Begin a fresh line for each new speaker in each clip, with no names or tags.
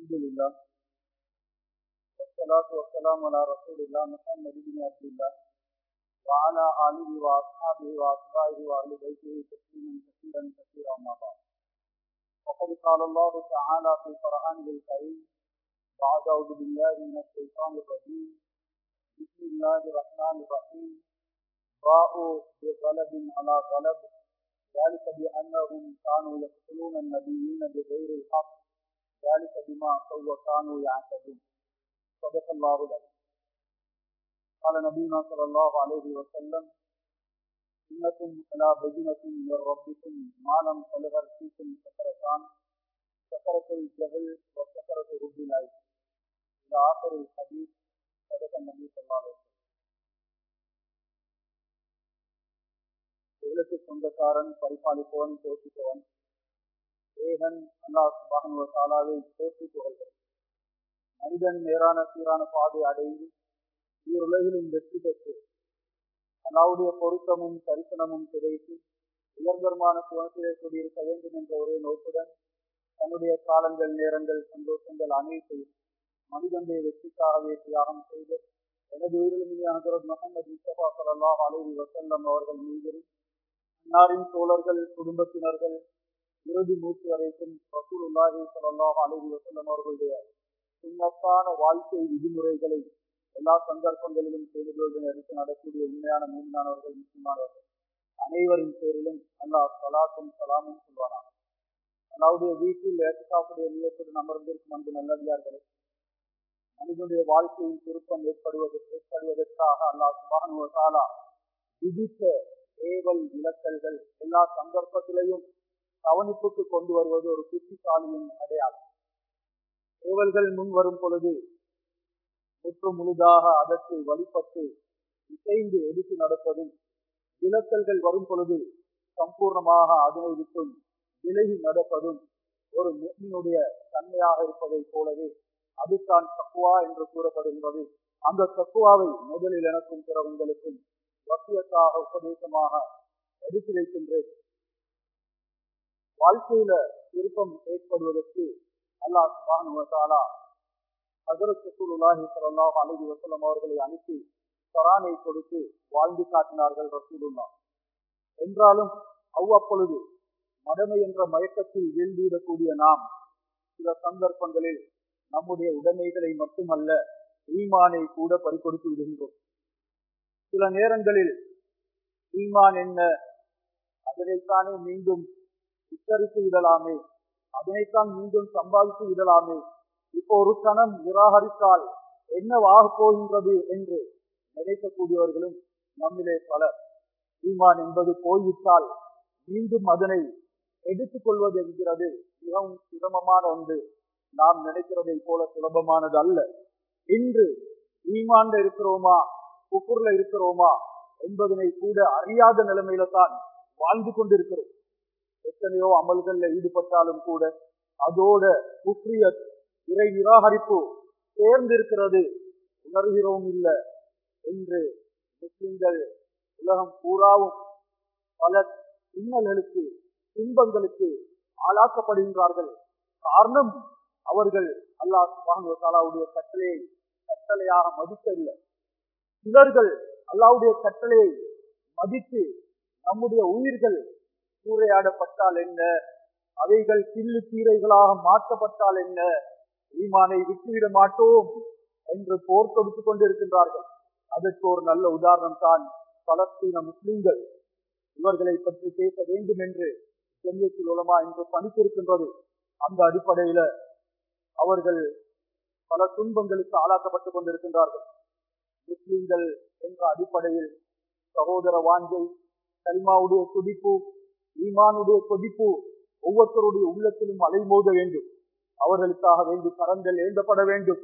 الحمد لله والصلاة والسلام على رسول الله محمد بن عبد الله وعلى آله وأصحابه وأتباعه وأهل بيته تسليما كثيرا كثيرا ما بعد وقد قال الله تعالى في القرآن الكريم بعد أعوذ بالله من الشيطان الرجيم بسم الله الرحمن الرحيم باءوا بغلب على غلب ذلك بأنهم كانوا يقتلون النبيين بغير الحق ذلك بما سوى كانوا يعتدون صدق الله العظيم قال نبينا صلى الله عليه وسلم إنكم على بينة من ربكم ما لم تلغر فيكم سكرتان سكرة الجهل وسكرة رب العيش إلى آخر الحديث صدق النبي صلى الله عليه وسلم புகழுக்கு சொந்தக்காரன் பரிபாலிப்பவன் போற்றுபவன் ஏகன் அல்லாஹ் சுபானுவ தாலாவை போற்றி புகழ்கிறேன் மனிதன் நேரான சீரான பாதை அடைந்து ஈருலகிலும் வெற்றி பெற்று அல்லாவுடைய பொருத்தமும் தரிசனமும் கிடைத்து உயர்தரமான சுவனத்திலே குடியிருக்க வேண்டும் என்ற ஒரே நோக்குடன் தன்னுடைய காலங்கள் நேரங்கள் சந்தோஷங்கள் அனைத்தையும் மனிதனுடைய வெற்றிக்காகவே தியாகம் செய்து எனது உயிரிழமையான ஹசரத் முகமது முஸ்தபா சல்லாஹ் அலைஹி வசல்லம் அவர்கள் மீதிலும் அன்னாரின் தோழர்கள் குடும்பத்தினர்கள் இறுதி மூச்சு வரைக்கும் ரசூலுல்லாஹி சல்லாஹ் அலைஹி வசல்லம் அவர்களுடைய சுண்ணத்தான வாழ்க்கை விதிமுறைகளை எல்லா சந்தர்ப்பங்களிலும் செய்து கொள்வதை எடுத்து நடக்கூடிய உண்மையான மூமினானவர்கள் முஸ்லிமானவர்கள் அனைவரின் பேரிலும் அல்லாஹ் சலாத்தும் சலாமும் சொல்வானாக அல்லாவுடைய வீட்டில் ஏற்காப்புடைய நீயத்துடன் அமர்ந்திருக்கும் அன்பு நல்லடியார்களே மனிதனுடைய வாழ்க்கையின் திருப்பம் ஏற்படுவது ஏற்படுவதற்காக அல்லாஹ் சுபானுவசாலா விதித்த ஏவல் விளக்கல்கள் எல்லா சந்தர்ப்பத்திலையும் கவனிப்புக்கு கொண்டு வருவது ஒரு புத்திசாலியின் அடையாளம் ஏவல்கள் முன் வரும் பொழுது முற்று முழுதாக அதற்கு வழிபட்டு இசைந்து எடுத்து நடப்பதும் விளக்கல்கள் வரும் பொழுது சம்பூர்ணமாக அதனை விட்டும் விலகி நடப்பதும் ஒரு முஸ்லினுடைய தன்மையாக இருப்பதை போலவே அதுதான் தக்குவா என்று கூறப்படுகின்றது அந்த தக்குவாவை முதலில் எனக்கும் பிறவங்களுக்கும் வசியத்தாக உபதேசமாக எடுத்து வைக்கின்றேன் வாழ்க்கையில விருப்பம் ஏற்படுவதற்கு அல்லாஹ் சுபானுவத்தாலா ஹசரத் ரசூலுல்லாஹி ஸல்லல்லாஹு அலைஹி வஸல்லம் அவர்களை அனுப்பி குரானை கொடுத்து வாழ்ந்து காட்டினார்கள் ரசூலுல்லா என்றாலும் அவ்வப்பொழுது மடமை என்ற மயக்கத்தில் வீழ்ந்துவிடக்கூடிய நாம் சில சந்தர்ப்பங்களில் நம்முடைய உடைமைகளை மட்டுமல்ல ஈமானை கூட பறிக்கொடுத்து விடுகின்றோம் சில நேரங்களில் ஈமான் என்ன அதனைத்தானே மீண்டும் உச்சரித்து விடலாமே அதனைத்தான் மீண்டும் சம்பாதித்து விடலாமே இப்போ ஒரு கணம் நிராகரித்தால் என்னவாக போகின்றது என்று நினைக்கக்கூடியவர்களும் நம்மிலே பலர் ஈமான் என்பது போய்விட்டால் மீண்டும் அதனை எடுத்துக் கொள்வது என்கிறது மிகவும் சிரமமான ஒன்று நாம் நினைக்கிறதை போல சுலபமானது அல்ல இன்று ஈமான்ல இருக்கிறோமா குப்பூர்ல இருக்கிறோமா என்பதனை கூட அறியாத நிலைமையில தான் வாழ்ந்து கொண்டிருக்கிறோம் எத்தனையோ அமல்கள்ல ஈடுபட்டாலும் கூட அதோட குப்ரிய இறை நிராகரிப்பு சேர்ந்திருக்கிறது உணர்கிறோம் இல்ல என்று முஸ்லிம்கள் உலகம் பூராவும் பல இன்னல்களுக்கு துன்பங்களுக்கு ஆளாக்கப்படுகின்றார்கள் காரணம் அவர்கள் அல்லாஹ் சுபானுடைய கட்டளையை கட்டளையாக மதிக்கவில்லை சிலர்கள் அல்லாவுடைய கட்டளையை மதித்து நம்முடைய உயிர்கள் சூறையாடப்பட்டால் என்ன அவைகள் கில்லு கீரைகளாக மாற்றப்பட்டால் என்ன ஈமானை விட்டுவிட மாட்டோம் என்று போர் தொடுத்துக் கொண்டிருக்கின்றார்கள் அதற்கு ஒரு நல்ல உதாரணம் தான் பலஸ்தீன முஸ்லிம்கள் இவர்களை பற்றி பேச வேண்டும் என்று ஜெமியத்தில் உலமா என்று பணித்திருக்கின்றது அந்த அடிப்படையில அவர்கள் பல துன்பங்களுக்கு ஆளாக்கப்பட்டுக் கொண்டிருக்கின்றார்கள் முஸ்லிம்கள் என்ற அடிப்படையில் சகோதர வாஞ்சை கலிமாவுடைய துடிப்பு ஈமானுடைய கொதிப்பு ஒவ்வொருத்தருடைய உள்ளத்திலும் அலைமோத வேண்டும் அவர்களுக்காக வேண்டி கரங்கள் ஏந்தப்பட வேண்டும்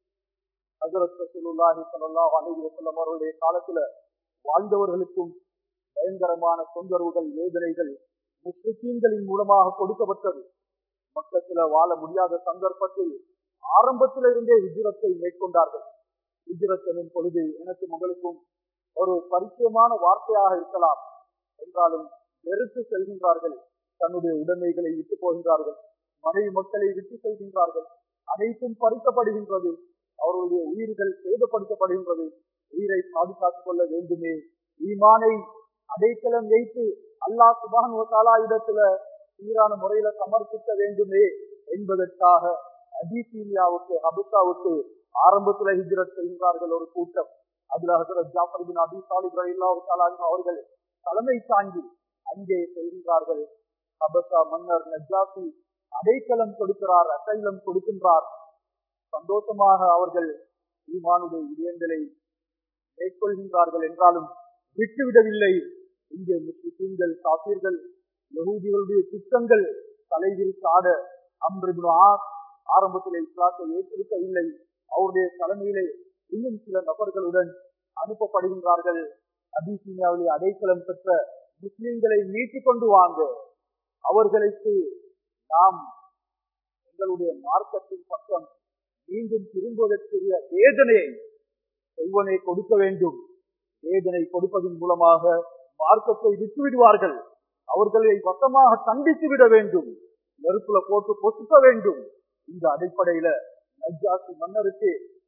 அவருடைய காலத்துல வாழ்ந்தவர்களுக்கும் பயங்கரமான தொந்தரவுகள் வேதனைகள் முஸ்லிம்களின் மூலமாக கொடுக்கப்பட்டது மக்கத்துல வாழ முடியாத சந்தர்ப்பத்தில் ஆரம்பத்திலிருந்தே விஜயத்தை மேற்கொண்டார்கள் விஜயத் எனும் பொழுது எனக்கும் உங்களுக்கும் ஒரு பரிச்சயமான வார்த்தையாக இருக்கலாம் என்றாலும் வெறுத்து செல்கின்றார்கள் தன்னுடைய உடைமைகளை விட்டு போகின்றார்கள் மனைவி மக்களை விட்டு செல்கின்றார்கள் அனைத்தும் பறிக்கப்படுகின்றது அவர்களுடைய உயிர்கள் சேதப்படுத்தப்படுகின்றது உயிரை பாதுகாத்துக் கொள்ள வேண்டுமே ஈமானை அடைக்கலம் வைத்து அல்லாஹ் சுபான் இடத்துல சீரான முறையில சமர்ப்பிக்க வேண்டுமே என்பதற்காக அபிசீலியாவுக்கு அபுசாவுக்கு ஆரம்பத்துல ஹிஜ்ரத் செய்கின்றார்கள் ஒரு கூட்டம் அதுல ஹசரத் ஜாஃபர் பின் அபி சாலிப் ரலியல்லாஹு அவர்கள் தலைமை தாங்கி அங்கே செல்கின்றார்கள் அபசா மன்னர் நஜாசி அடைக்கலம் கொடுக்கிறார் அசைலம் கொடுக்கின்றார் சந்தோஷமாக அவர்கள் ஈமானுடைய விடயங்களை மேற்கொள்கின்றார்கள் என்றாலும் விட்டுவிடவில்லை இங்கே முஸ்லிம்கள் காப்பீர்கள் யகூதிகளுடைய திட்டங்கள் தலைவில் சாட அம்ரிபு ஆரம்பத்தில் இஸ்லாத்தை ஏற்றிருக்கவில்லை அவருடைய தலைமையிலே இன்னும் சில நபர்களுடன் அனுப்பப்படுகின்றார்கள் அபிசீனியாவிலே அடைக்கலம் பெற்ற முஸ்லிம்களை மீட்டுக் கொண்டு வாங்க அவர்களுக்கு நாம் எங்களுடைய மார்க்கத்தின் பக்கம் மீண்டும் திரும்புவதற்குரிய வேதனையை செய்வனை கொடுக்க வேண்டும் வேதனை கொடுப்பதன் மூலமாக மார்க்கத்தை விட்டுவிடுவார்கள் அவர்களை வசமாக தண்டித்து விட வேண்டும் நெருப்புல போட்டு பொசுக்க வேண்டும் இந்த அடிப்படையில நஜாசி மன்னருக்கு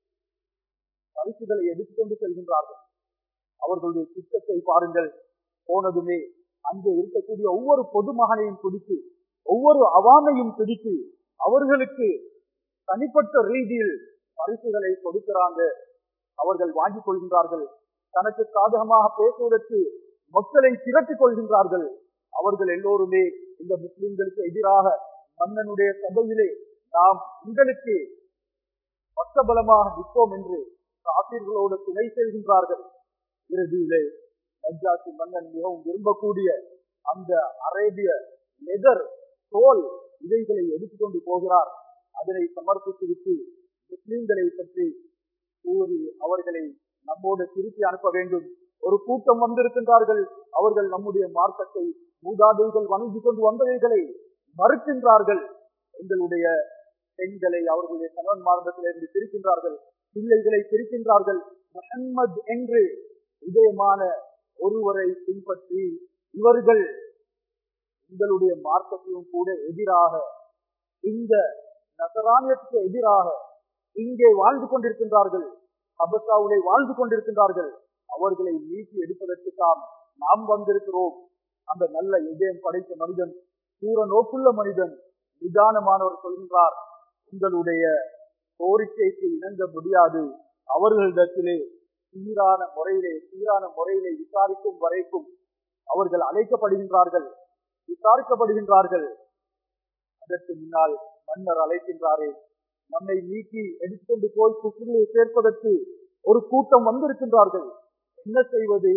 பரிசுகளை எடுத்துக்கொண்டு செல்கின்றார்கள் அவர்களுடைய திட்டத்தை பாருங்கள் போனதுமே அங்கே இருக்கக்கூடிய ஒவ்வொரு பொதுமகனையும் பிடித்து ஒவ்வொரு அவாமையும் பிடித்து அவர்களுக்கு தனிப்பட்ட ரீதியில் பரிசுகளை கொடுக்கிறாங்க அவர்கள் வாங்கிக் கொள்கின்றார்கள் தனக்கு சாதகமாக பேசுவதற்கு மக்களை திரட்டிக் கொள்கின்றார்கள் அவர்கள் எல்லோருமே இந்த முஸ்லிம்களுக்கு எதிராக மன்னனுடைய சபையிலே நாம் உங்களுக்கு பக்கபலமாக நிற்போம் என்று காப்பீர்களோடு துணை செல்கின்றார்கள் இறுதியிலே நஜாசி மன்னன் மிகவும் விரும்பக்கூடிய அந்த அரேபிய லெதர் தோல் இவைகளை எடுத்துக்கொண்டு போகிறார் அதனை சமர்ப்பித்து விட்டு முஸ்லிம்களை பற்றி கூறி அவர்களை நம்மோடு திருப்பி அனுப்ப வேண்டும் ஒரு கூட்டம் வந்திருக்கின்றார்கள் அவர்கள் நம்முடைய மார்க்கத்தை மூதாதைகள் வணங்கி கொண்டு வந்தவைகளை மறுக்கின்றார்கள் எங்களுடைய பெண்களை அவர்களுடைய கணவன் மார்க்கத்திலிருந்து பிரிக்கின்றார்கள் பிள்ளைகளை பிரிக்கின்றார்கள் முகம்மது என்று உதயமான ஒருவரை பின்பற்றி இவர்கள் உங்களுடைய மார்க்கத்திலும் கூட எதிராக இந்த நசராணியத்துக்கு எதிராக இங்கே வாழ்ந்து கொண்டிருக்கின்றார்கள் அபசாவுலே வாழ்ந்து கொண்டிருக்கின்றார்கள் அவர்களை நீக்கி எடுப்பதற்கு தான் நாம் வந்திருக்கிறோம் அந்த நல்ல இதயம் படைத்த மனிதன் சூர நோக்குள்ள மனிதன் நிதானமானவர் சொல்கின்றார் உங்களுடைய கோரிக்கைக்கு இணங்க முடியாது அவர்களிடத்திலே சீரான முறையிலே சீரான முறையிலே விசாரிக்கும் வரைக்கும் அவர்கள் அழைக்கப்படுகின்றார்கள் விசாரிக்கப்படுகின்றார்கள் அதற்கு முன்னால் மன்னர் அழைக்கின்றாரே நம்மை நீக்கி எடுத்துக்கொண்டு போய் குசுரிலே சேர்ப்பதற்கு ஒரு கூட்டம் வந்திருக்கின்றார்கள் என்ன செய்வது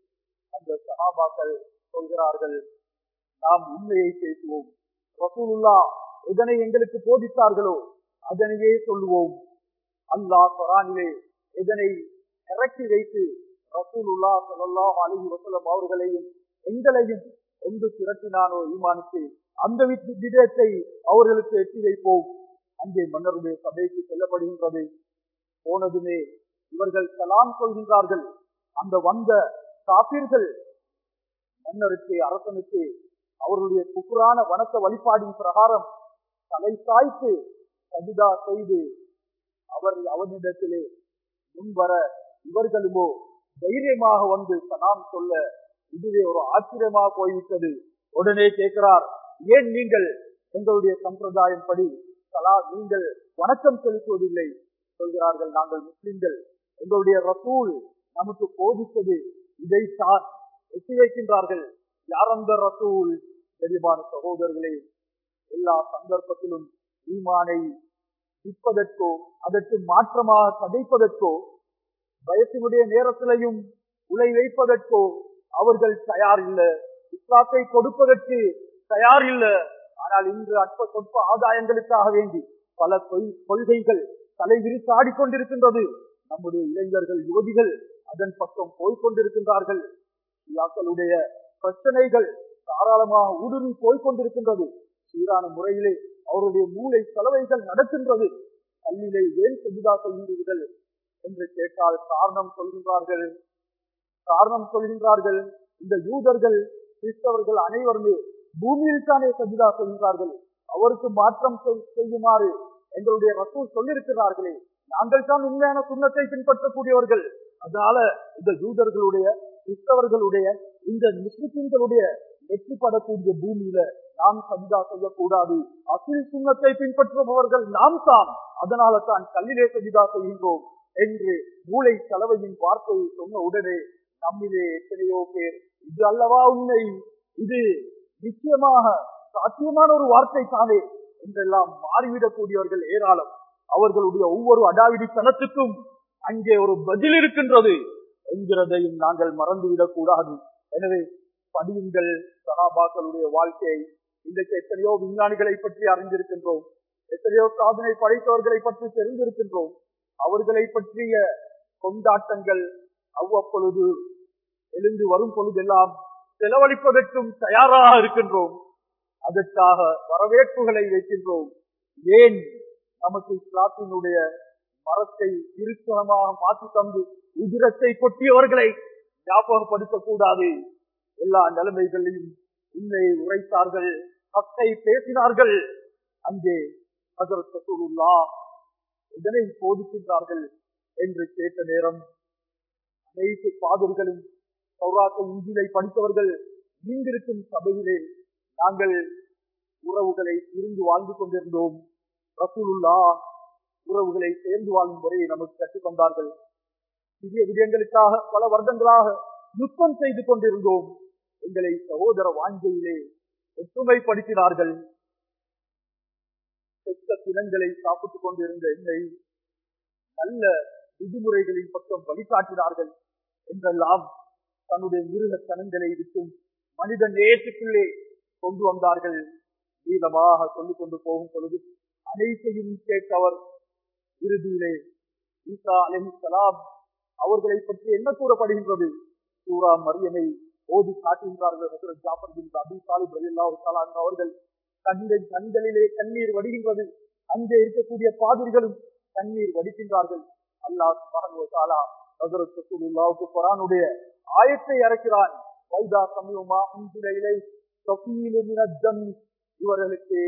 அந்த சகாபாக்கள் சொல்கிறார்கள் நாம் உண்மையை பேசுவோம் ரசூலுல்லா எதனை எங்களுக்கு போதித்தார்களோ அதனையே சொல்லுவோம் அல்லாஹ் குரானிலே எதனை இறக்கி வைத்து ரசூலுல்லா சல்லாஹ் அலஹி வசலம் அவர்களையும் எங்களையும் ஒன்று திரட்டினானோ ஈமானுக்கு அந்த விடயத்தை அவர்களுக்கு எட்டி வைப்போம் அங்கே மன்னருடைய சபைக்கு செல்லப்படுகின்றது போனதுமே இவர்கள் சலாம் கொள்கின்றார்கள் அந்த வந்த காப்பீர்கள் மன்னருக்கு அரசனுக்கு அவர்களுடைய குப்புரான வணக்க வழிபாடின் பிரகாரம் தலை சாய்த்து சஜிதா செய்து அவர் அவனிடத்திலே முன்வர இவர்களுமோ தைரியமாக வந்து சலாம் சொல்ல இதுவே ஒரு ஆச்சரியமாக போய்விட்டது உடனே கேட்கிறார் ஏன் நீங்கள் எங்களுடைய சம்பிரதாயம் படி சலா நீங்கள் வணக்கம் செலுத்துவதில்லை சொல்கிறார்கள் நாங்கள் முஸ்லிம்கள் எங்களுடைய ரசூல் நமக்கு போதித்தது இதைத்தான் எட்டி வைக்கின்றார்கள் யார் அந்த ரசூல் தெளிவான சகோதரர்களே எல்லா சந்தர்ப்பத்திலும் ஈமானை விற்பதற்கோ அதற்கு மாற்றமாக கதைப்பதற்கோ வயசினுடைய நேரத்திலையும் உலை வைப்பதற்கோ அவர்கள் தயார் இல்ல இஸ்லாத்தை கொடுப்பதற்கு தயார் இல்ல ஆனால் இன்று அற்ப சொற்ப ஆதாயங்களுக்காக வேண்டி பல கொள்கைகள் தலை விரித்து ஆடிக்கொண்டிருக்கின்றது நம்முடைய இளைஞர்கள் யுவதிகள் அதன் பக்கம் போய்கொண்டிருக்கின்றார்கள் இயாக்களுடைய பிரச்சனைகள் தாராளமாக ஊடுருவி போய்கொண்டிருக்கின்றது சீரான முறையிலே அவருடைய மூளை செலவைகள் நடக்கின்றது கல்லிலே ஏன் செஞ்சுதா செய்கின்றீர்கள் என்று கேட்டால் காரணம் சொல்கின்றார்கள் காரணம் சொல்கின்றார்கள் இந்த யூதர்கள் கிறிஸ்தவர்கள் அனைவருமே பூமியில் தானே சஜிதா செய்கின்றார்கள் அவருக்கு மாற்றம் செய்யுமாறு எங்களுடைய ரசூல் சொல்லியிருக்கிறார்களே நாங்கள் தான் உண்மையான சுண்ணத்தை பின்பற்றக்கூடியவர்கள் அதனால இந்த யூதர்களுடைய கிறிஸ்தவர்களுடைய இந்த முஸ்லிம்களுடைய வெற்றி படக்கூடிய பூமியில நாம் சஜிதா செய்யக்கூடாது அசில் சுண்ணத்தை பின்பற்றுபவர்கள் நாம் தான் அதனால தான் கல்லிலே சஜிதா செய்கின்றோம் என்று மூளை கலவையின் வார்த்தையை சொன்ன உடனே நம்மிலே எத்தனையோ பேர் இது அல்லவா உண்மை இது நிச்சயமாக சாத்தியமான ஒரு வார்த்தை தானே என்றெல்லாம் மாறிவிடக்கூடியவர்கள் ஏராளம் அவர்களுடைய ஒவ்வொரு அடாவிடித்தனத்துக்கும் அங்கே ஒரு பதில் இருக்கின்றது என்கிறதையும் நாங்கள் மறந்துவிடக் கூடாது எனவே படியுங்கள் சகாபாக்களுடைய வாழ்க்கையை இன்றைக்கு எத்தனையோ விஞ்ஞானிகளை பற்றி அறிந்திருக்கின்றோம் எத்தனையோ சாதனை படைத்தவர்களை பற்றி தெரிந்திருக்கின்றோம் அவர்களை பற்றிய கொண்டாட்டங்கள் அவ்வப்பொழுது எழுந்து வரும் பொழுதெல்லாம் செலவழிப்பதற்கும் தயாராக இருக்கின்றோம் அதற்காக வரவேற்புகளை வைக்கின்றோம் ஏன் நமக்கு இஸ்லாத்தினுடைய மரத்தை திருத்தமாக மாற்றி தந்து உதிரத்தை கொட்டியவர்களை ஞாபகப்படுத்தக்கூடாது எல்லா நிலைமைகளிலும் உண்மையை உரைத்தார்கள் ஹக்கை பேசினார்கள் அங்கே ஹசரத் ரசூலுல்லா இதனை போதிக்கின்றார்கள் என்று கேட்ட நேரம் அனைத்து பாதர்களும் சௌராத்தை இஞ்சிலை படித்தவர்கள் நீங்கிருக்கும் சபையிலே நாங்கள் உறவுகளை இருந்து வாழ்ந்து கொண்டிருந்தோம் ரசூலுல்லா உறவுகளை சேர்ந்து வாழும் முறையை நமக்கு கற்றுக் தந்தார்கள் சிறிய விடயங்களுக்காக பல வருடங்களாக யுத்தம் செய்து கொண்டிருந்தோம் எங்களை சகோதர வாஞ்சையிலே ஒற்றுமைப்படுத்தினார்கள் செத்த தினங்களை சாப்பிட்டுக் கொண்டிருந்த என்னை நல்ல விதிமுறைகளின் பக்கம் வழிகாட்டினார்கள் என்றெல்லாம் தன்னுடைய மிருக தனங்களை விட்டும் மனித நேயத்துக்குள்ளே கொண்டு வந்தார்கள் நீளமாக சொல்லிக் கொண்டு போகும் பொழுது அனைத்தையும் கேட்டவர் இறுதியிலே ஈசா அலிஹலாம் அவர்களை பற்றி என்ன கூறப்படுகின்றது சூரா மரியமை ஓதி காட்டுகின்றார்கள் ஹசரத் ஜாஃபர் பின் அபி சாலிப் ரலியல்லாஹு தஆலா அன்ஹு அவர்கள் கண்கள் கண்களிலே கண்ணீர் வடிகின்றது அங்கே இருக்கக்கூடிய பாதிரிகளும் கண்ணீர் வடிக்கின்றார்கள் அல்லாஹ் சுப்ஹானஹு வ தஆலா ஹஜரத் ரசூலுல்லாஹ்வுக்கு குர்ஆனுடைய ஆயத்தை இறக்கிறான் வைதா சமியுமா உன்சில இலை தஃபீலு மினத் தம் இவர்களுக்கு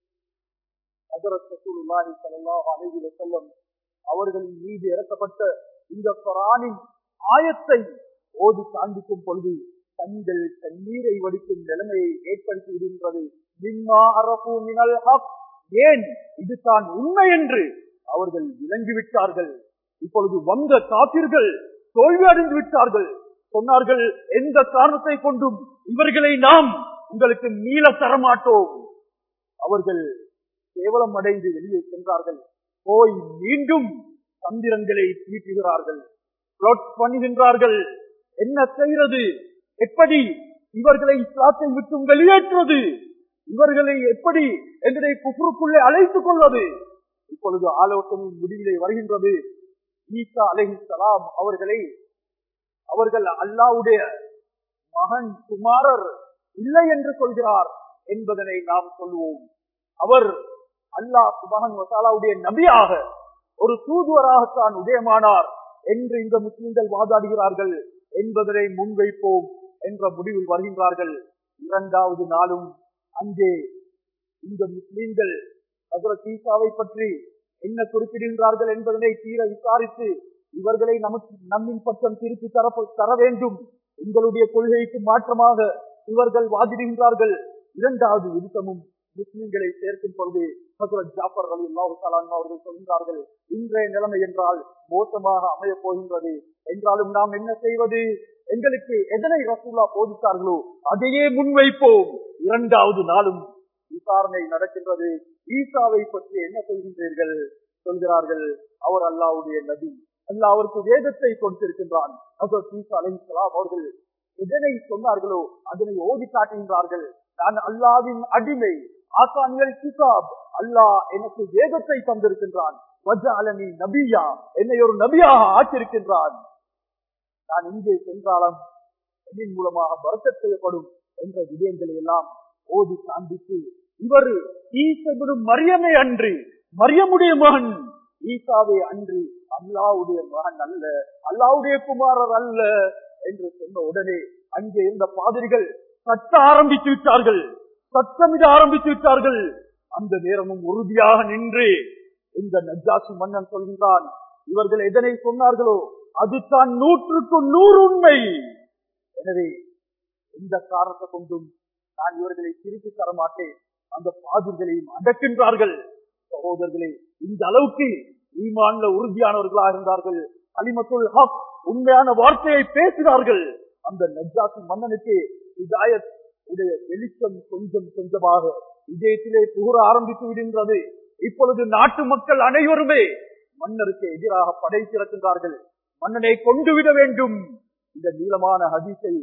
ஹஜரத் ரசூலுல்லாஹி ஸல்லல்லாஹு அலைஹி வஸல்லம் அவர்களின் மீது இறக்கப்பட்ட இந்த குர்ஆனின் ஆயத்தை ஓதி காண்பிக்கும் பொழுது கண்கள் கண்ணீரை வடிக்கும் நிலைமையை ஏற்படுத்தி விடுகின்றது மிம்மா அரபு மினல் ஹக் ஏன் இதுதான் உண்மை என்று அவர்கள் விளங்கிவிட்டார்கள் இப்பொழுது வந்த காப்பிர்கள் தோல்வி அடைந்து விட்டார்கள் சொன்னார்கள் எந்த காரணத்தை கொண்டும் இவர்களை நாம் உங்களுக்கு மீள தரமாட்டோம் அவர்கள் கேவலம் அடைந்து வெளியே சென்றார்கள் போய் மீண்டும் தந்திரங்களை தீட்டுகிறார்கள் பிளாட் பண்ணுகின்றார்கள் என்ன செய்கிறது எப்படி இவர்களை இஸ்லாத்தை விட்டும் வெளியேற்றுவது இவர்களை எப்படி எங்களை குஃபருக்குள்ளே அழைத்துக் கொள்வது இப்பொழுது ஆலோசனை முடிவிலே வருகின்றது ஈசா அலஹி சலாம் அவர்களை அவர்கள் அல்லாவுடைய மகன் குமாரர் இல்லை என்று சொல்கிறார் என்பதனை நாம் சொல்வோம் அவர் அல்லாஹ் சுபகன் வசாலாவுடைய நபியாக ஒரு தூதுவராகத்தான் உதயமானார் என்று இந்த முஸ்லிம்கள் வாதாடுகிறார்கள் என்பதனை முன்வைப்போம் என்ற முடிவில் வருகின்றார்கள் இரண்டாவது நாளும் அங்கே இந்த முஸ்லிம்கள் ஹசரத் ஈசாவை பற்றி என்ன குறிப்பிடுகின்றார்கள் என்பதனை தீர விசாரித்து இவர்களை நமக்கு நம்மின் பக்கம் திருப்பி தர தர வேண்டும் உங்களுடைய கொள்கைக்கு மாற்றமாக இவர்கள் வாதிடுகின்றார்கள் இரண்டாவது விருத்தமும் முஸ்லிம்களை சேர்க்கும் பொழுது ஹசரத் ஜாஃபர் அலி அல்லாஹு அவர்கள் சொல்கின்றார்கள் இன்றைய நிலைமை என்றால் மோசமாக அமையப் போகின்றது என்றாலும் நாம் என்ன செய்வது எங்களுக்கு எதனை ரசூல்லா போதித்தார்களோ அதையே முன்வைப்போம் இரண்டாவது நாளும் விசாரணை நடக்கின்றது ஈசாவை பற்றி என்ன சொல்கின்றீர்கள் சொல்கிறார்கள் அவர் அல்லாவுடைய நபி அல்லாஹ் அவருக்கு வேதத்தை கொடுத்திருக்கின்றான் ஹசரத் ஈசா அலைஹிஸ்ஸலாம் அவர்கள் எதனை சொன்னார்களோ அதனை ஓதி காட்டுகின்றார்கள் நான் அல்லாவின் அடிமை ஆசானியல் கிதாப் அல்லாஹ் எனக்கு வேதத்தை தந்திருக்கின்றான் வஜாலனி நபியா என்னை ஒரு நபியாக ஆக்கியிருக்கின்றான் நான் இங்கே சென்றாலும் என்னின் மூலமாக பரக்கத் செய்யப்படும் என்ற விடயங்களை எல்லாம் ஓதி காண்பித்து இவர் ஈசபடும் மரியமை அன்றி மரியமுடைய மகன் ஈசாவே அன்றி அல்லாவுடைய மகன் அல்ல அல்லாவுடைய குமாரர் அல்ல என்று சொன்ன உடனே அங்கே இருந்த பாதிரிகள் கத்த ஆரம்பித்து விட்டார்கள் சத்தமிட ஆரம்பித்து விட்டார்கள் அந்த நேரமும் உறுதியாக நின்று இந்த நஜாசி மன்னன் சொல்கின்றான் இவர்கள் எதனை சொன்னார்களோ அதுதான் நூற்றுக்கு நூறு உண்மை எனவே எந்த காரணத்தை கொண்டும் நான் இவர்களை திருப்பி தர மாட்டேன் அந்த பாதிர்களையும் அடக்கின்றார்கள் சகோதரர்களே இந்த அளவுக்கு ஈமான்ல உறுதியானவர்களாக இருந்தார்கள் அலிமத்துல் ஹக் உண்மையான வார்த்தையை பேசினார்கள் அந்த நஜாசி மன்னனுக்கு இதாயத் உடைய வெளிச்சம் கொஞ்சம் கொஞ்சமாக இதயத்திலே புகழ ஆரம்பித்து விடுகின்றது இப்பொழுது நாட்டு மக்கள் அனைவருமே மன்னருக்கு எதிராக படை திறக்கின்றார்கள் மன்னனை கொண்டு விட வேண்டும் இந்த நீளமான ஹதீஸை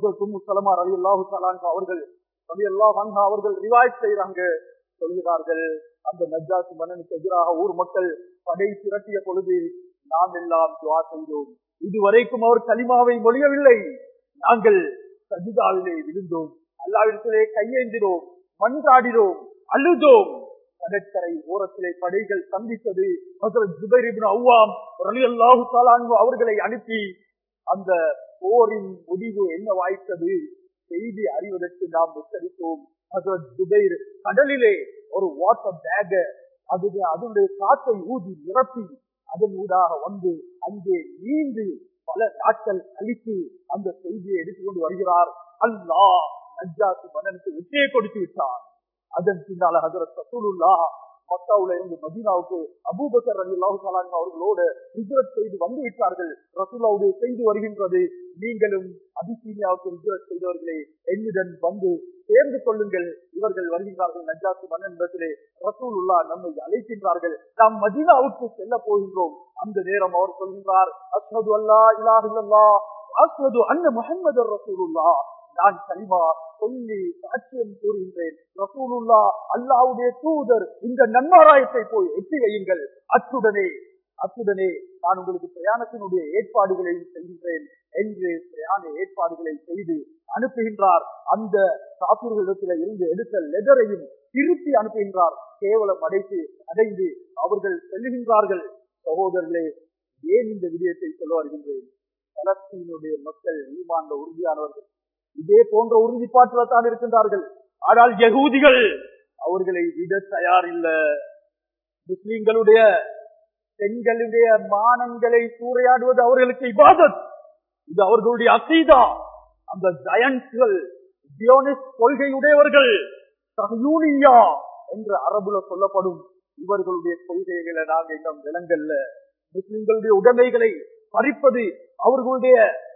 சலமா ரவி அல்லாஹு அவர்கள் ரவி அல்லாஹ் அவர்கள் ரிவாய்ட் செய்யறாங்க சொல்கிறார்கள் அந்த நஜாசி மன்னனுக்கு எதிராக ஊர் மக்கள் படை திரட்டிய பொழுது நாம் எல்லாம் துவா செய்தோம் இதுவரைக்கும் அவர் கலிமாவை மொழியவில்லை நாங்கள் சஜிதாவிலே விழுந்தோம் அல்லாவிடத்திலே கையேந்தினோம் மன்றாடினோம் அழுதோம் கடற்கரை ஓரத்திலே படைகள் சந்தித்தது ஜுபைர் அவ்வாம் ரலியல்லாஹு தாலான்கு அவர்களை அனுப்பி அந்த போரின் முடிவு என்ன வாய்த்தது செய்தி அறிவதற்கு நாம் எச்சரித்தோம் ஜுபைர் கடலிலே ஒரு வாட்டர் பேக அது அதனுடைய காற்றை ஊதி நிரப்பி அதன் ஊடாக வந்து அங்கே நீந்து பல நாட்கள் கழித்து அந்த செய்தியை எடுத்துக்கொண்டு வருகிறார் அல்லாஹ் நஜாசி மன்னனுக்கு வெற்றியை கொடுத்து விட்டார் அதன் பின்னால ஹசரத் ரசூலுல்லா மக்காவுல இருந்து மதீனாவுக்கு அபூபக்கர் அலி அல்லாஹு அவர்களோடு ஹிஜ்ரத் செய்து வந்து விட்டார்கள் ரசூல்லாவுடைய செய்து வருகின்றது நீங்களும் அபிசீனியாவுக்கு ஹிஜ்ரத் செய்தவர்களே என்னுடன் வந்து சேர்ந்து கொள்ளுங்கள் இவர்கள் வருகின்றார்கள் நஜாசி மன்னனிடத்திலே ரசூலுல்லா நம்மை அழைக்கின்றார்கள் நாம் மதீனாவுக்கு செல்ல போகின்றோம் அந்த நேரம் அவர் சொல்கின்றார் அஸ்மது அல்லா இலாஹ் இல்லல்லா அஸ்மது அன்ன முஹம்மது ரசூலுல்லா நான் கலிமா சொல்லி சாட்சியம் கூறுகின்றேன் ரசூலுல்லா அல்லாவுடைய தூதர் இந்த நன்மாராயத்தை போய் எட்டி வையுங்கள் அத்துடனே அத்துடனே நான் உங்களுக்கு பிரயாணத்தினுடைய ஏற்பாடுகளை செய்கின்றேன் என்று பிரயாண ஏற்பாடுகளை செய்து அனுப்புகின்றார் அந்த காப்பீர்களிடத்தில் இருந்து எடுத்த லெதரையும் திருப்பி அனுப்புகின்றார் கேவலம் அடைத்து அடைந்து அவர்கள் செல்லுகின்றார்கள் சகோதரர்களே ஏன் இந்த விடயத்தை சொல்ல வருகின்றேன் பலஸ்தீனுடைய மக்கள் ஈமாண்ட உறுதியானவர்கள் இதே போன்ற உறுதிப்பாட்டில் தான் இருக்கின்றார்கள் ஆனால் யகூதிகள் அவர்களை விட தயார் இல்ல முஸ்லிம்களுடைய பெண்களுடைய மானங்களை சூறையாடுவது அவர்களுக்கு இபாதத் இது அவர்களுடைய அசீதா அந்த ஜயன்ஸ்கள் கொள்கையுடையவர்கள் சஹயூனியா என்று அரபுல சொல்லப்படும் இவர்களுடைய கொள்கைகளை நாங்கள் இன்னும் விலங்கல்ல முஸ்லிம்களுடைய உடைமைகளை பறிப்பது அவர்களுடைய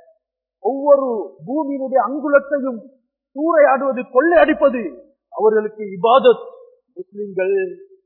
ஒவ்வொரு பூமியினுடைய அங்குலத்தையும் சூறையாடுவது கொள்ளை அடிப்பது அவர்களுக்கு இபாதத் முஸ்லிம்கள்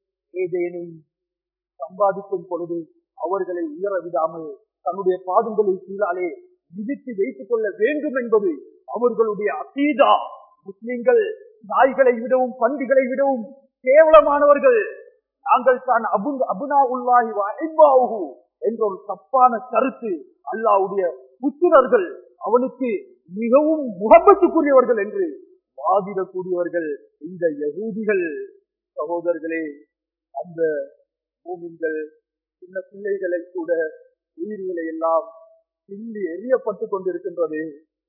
ஏதேனும் சம்பாதிக்கும் பொழுது அவர்களை உயர விடாமல் தன்னுடைய பாதங்களின் கீழாலே விதித்து வைத்துக் கொள்ள வேண்டும் என்பது அவர்களுடைய அசீதா முஸ்லிம்கள் நாய்களை விடவும் பண்டிகளை விடவும் கேவலமானவர்கள் நாங்கள் தான் அபு அபுனா உள்ளாகி ஐபாவு என்ற ஒரு தப்பான கருத்து அல்லாவுடைய புத்திரர்கள் அவனுக்கு மிகவும் முகப்பத்துக்குரியவர்கள் என்று வாதிடக்கூடியவர்கள் இந்த யகூதிகள் சகோதரர்களே அந்த பூமிங்கள் சின்ன பிள்ளைகளை கூட உயிர்களை எல்லாம் கிள்ளி எரியப்பட்டு கொண்டிருக்கின்றது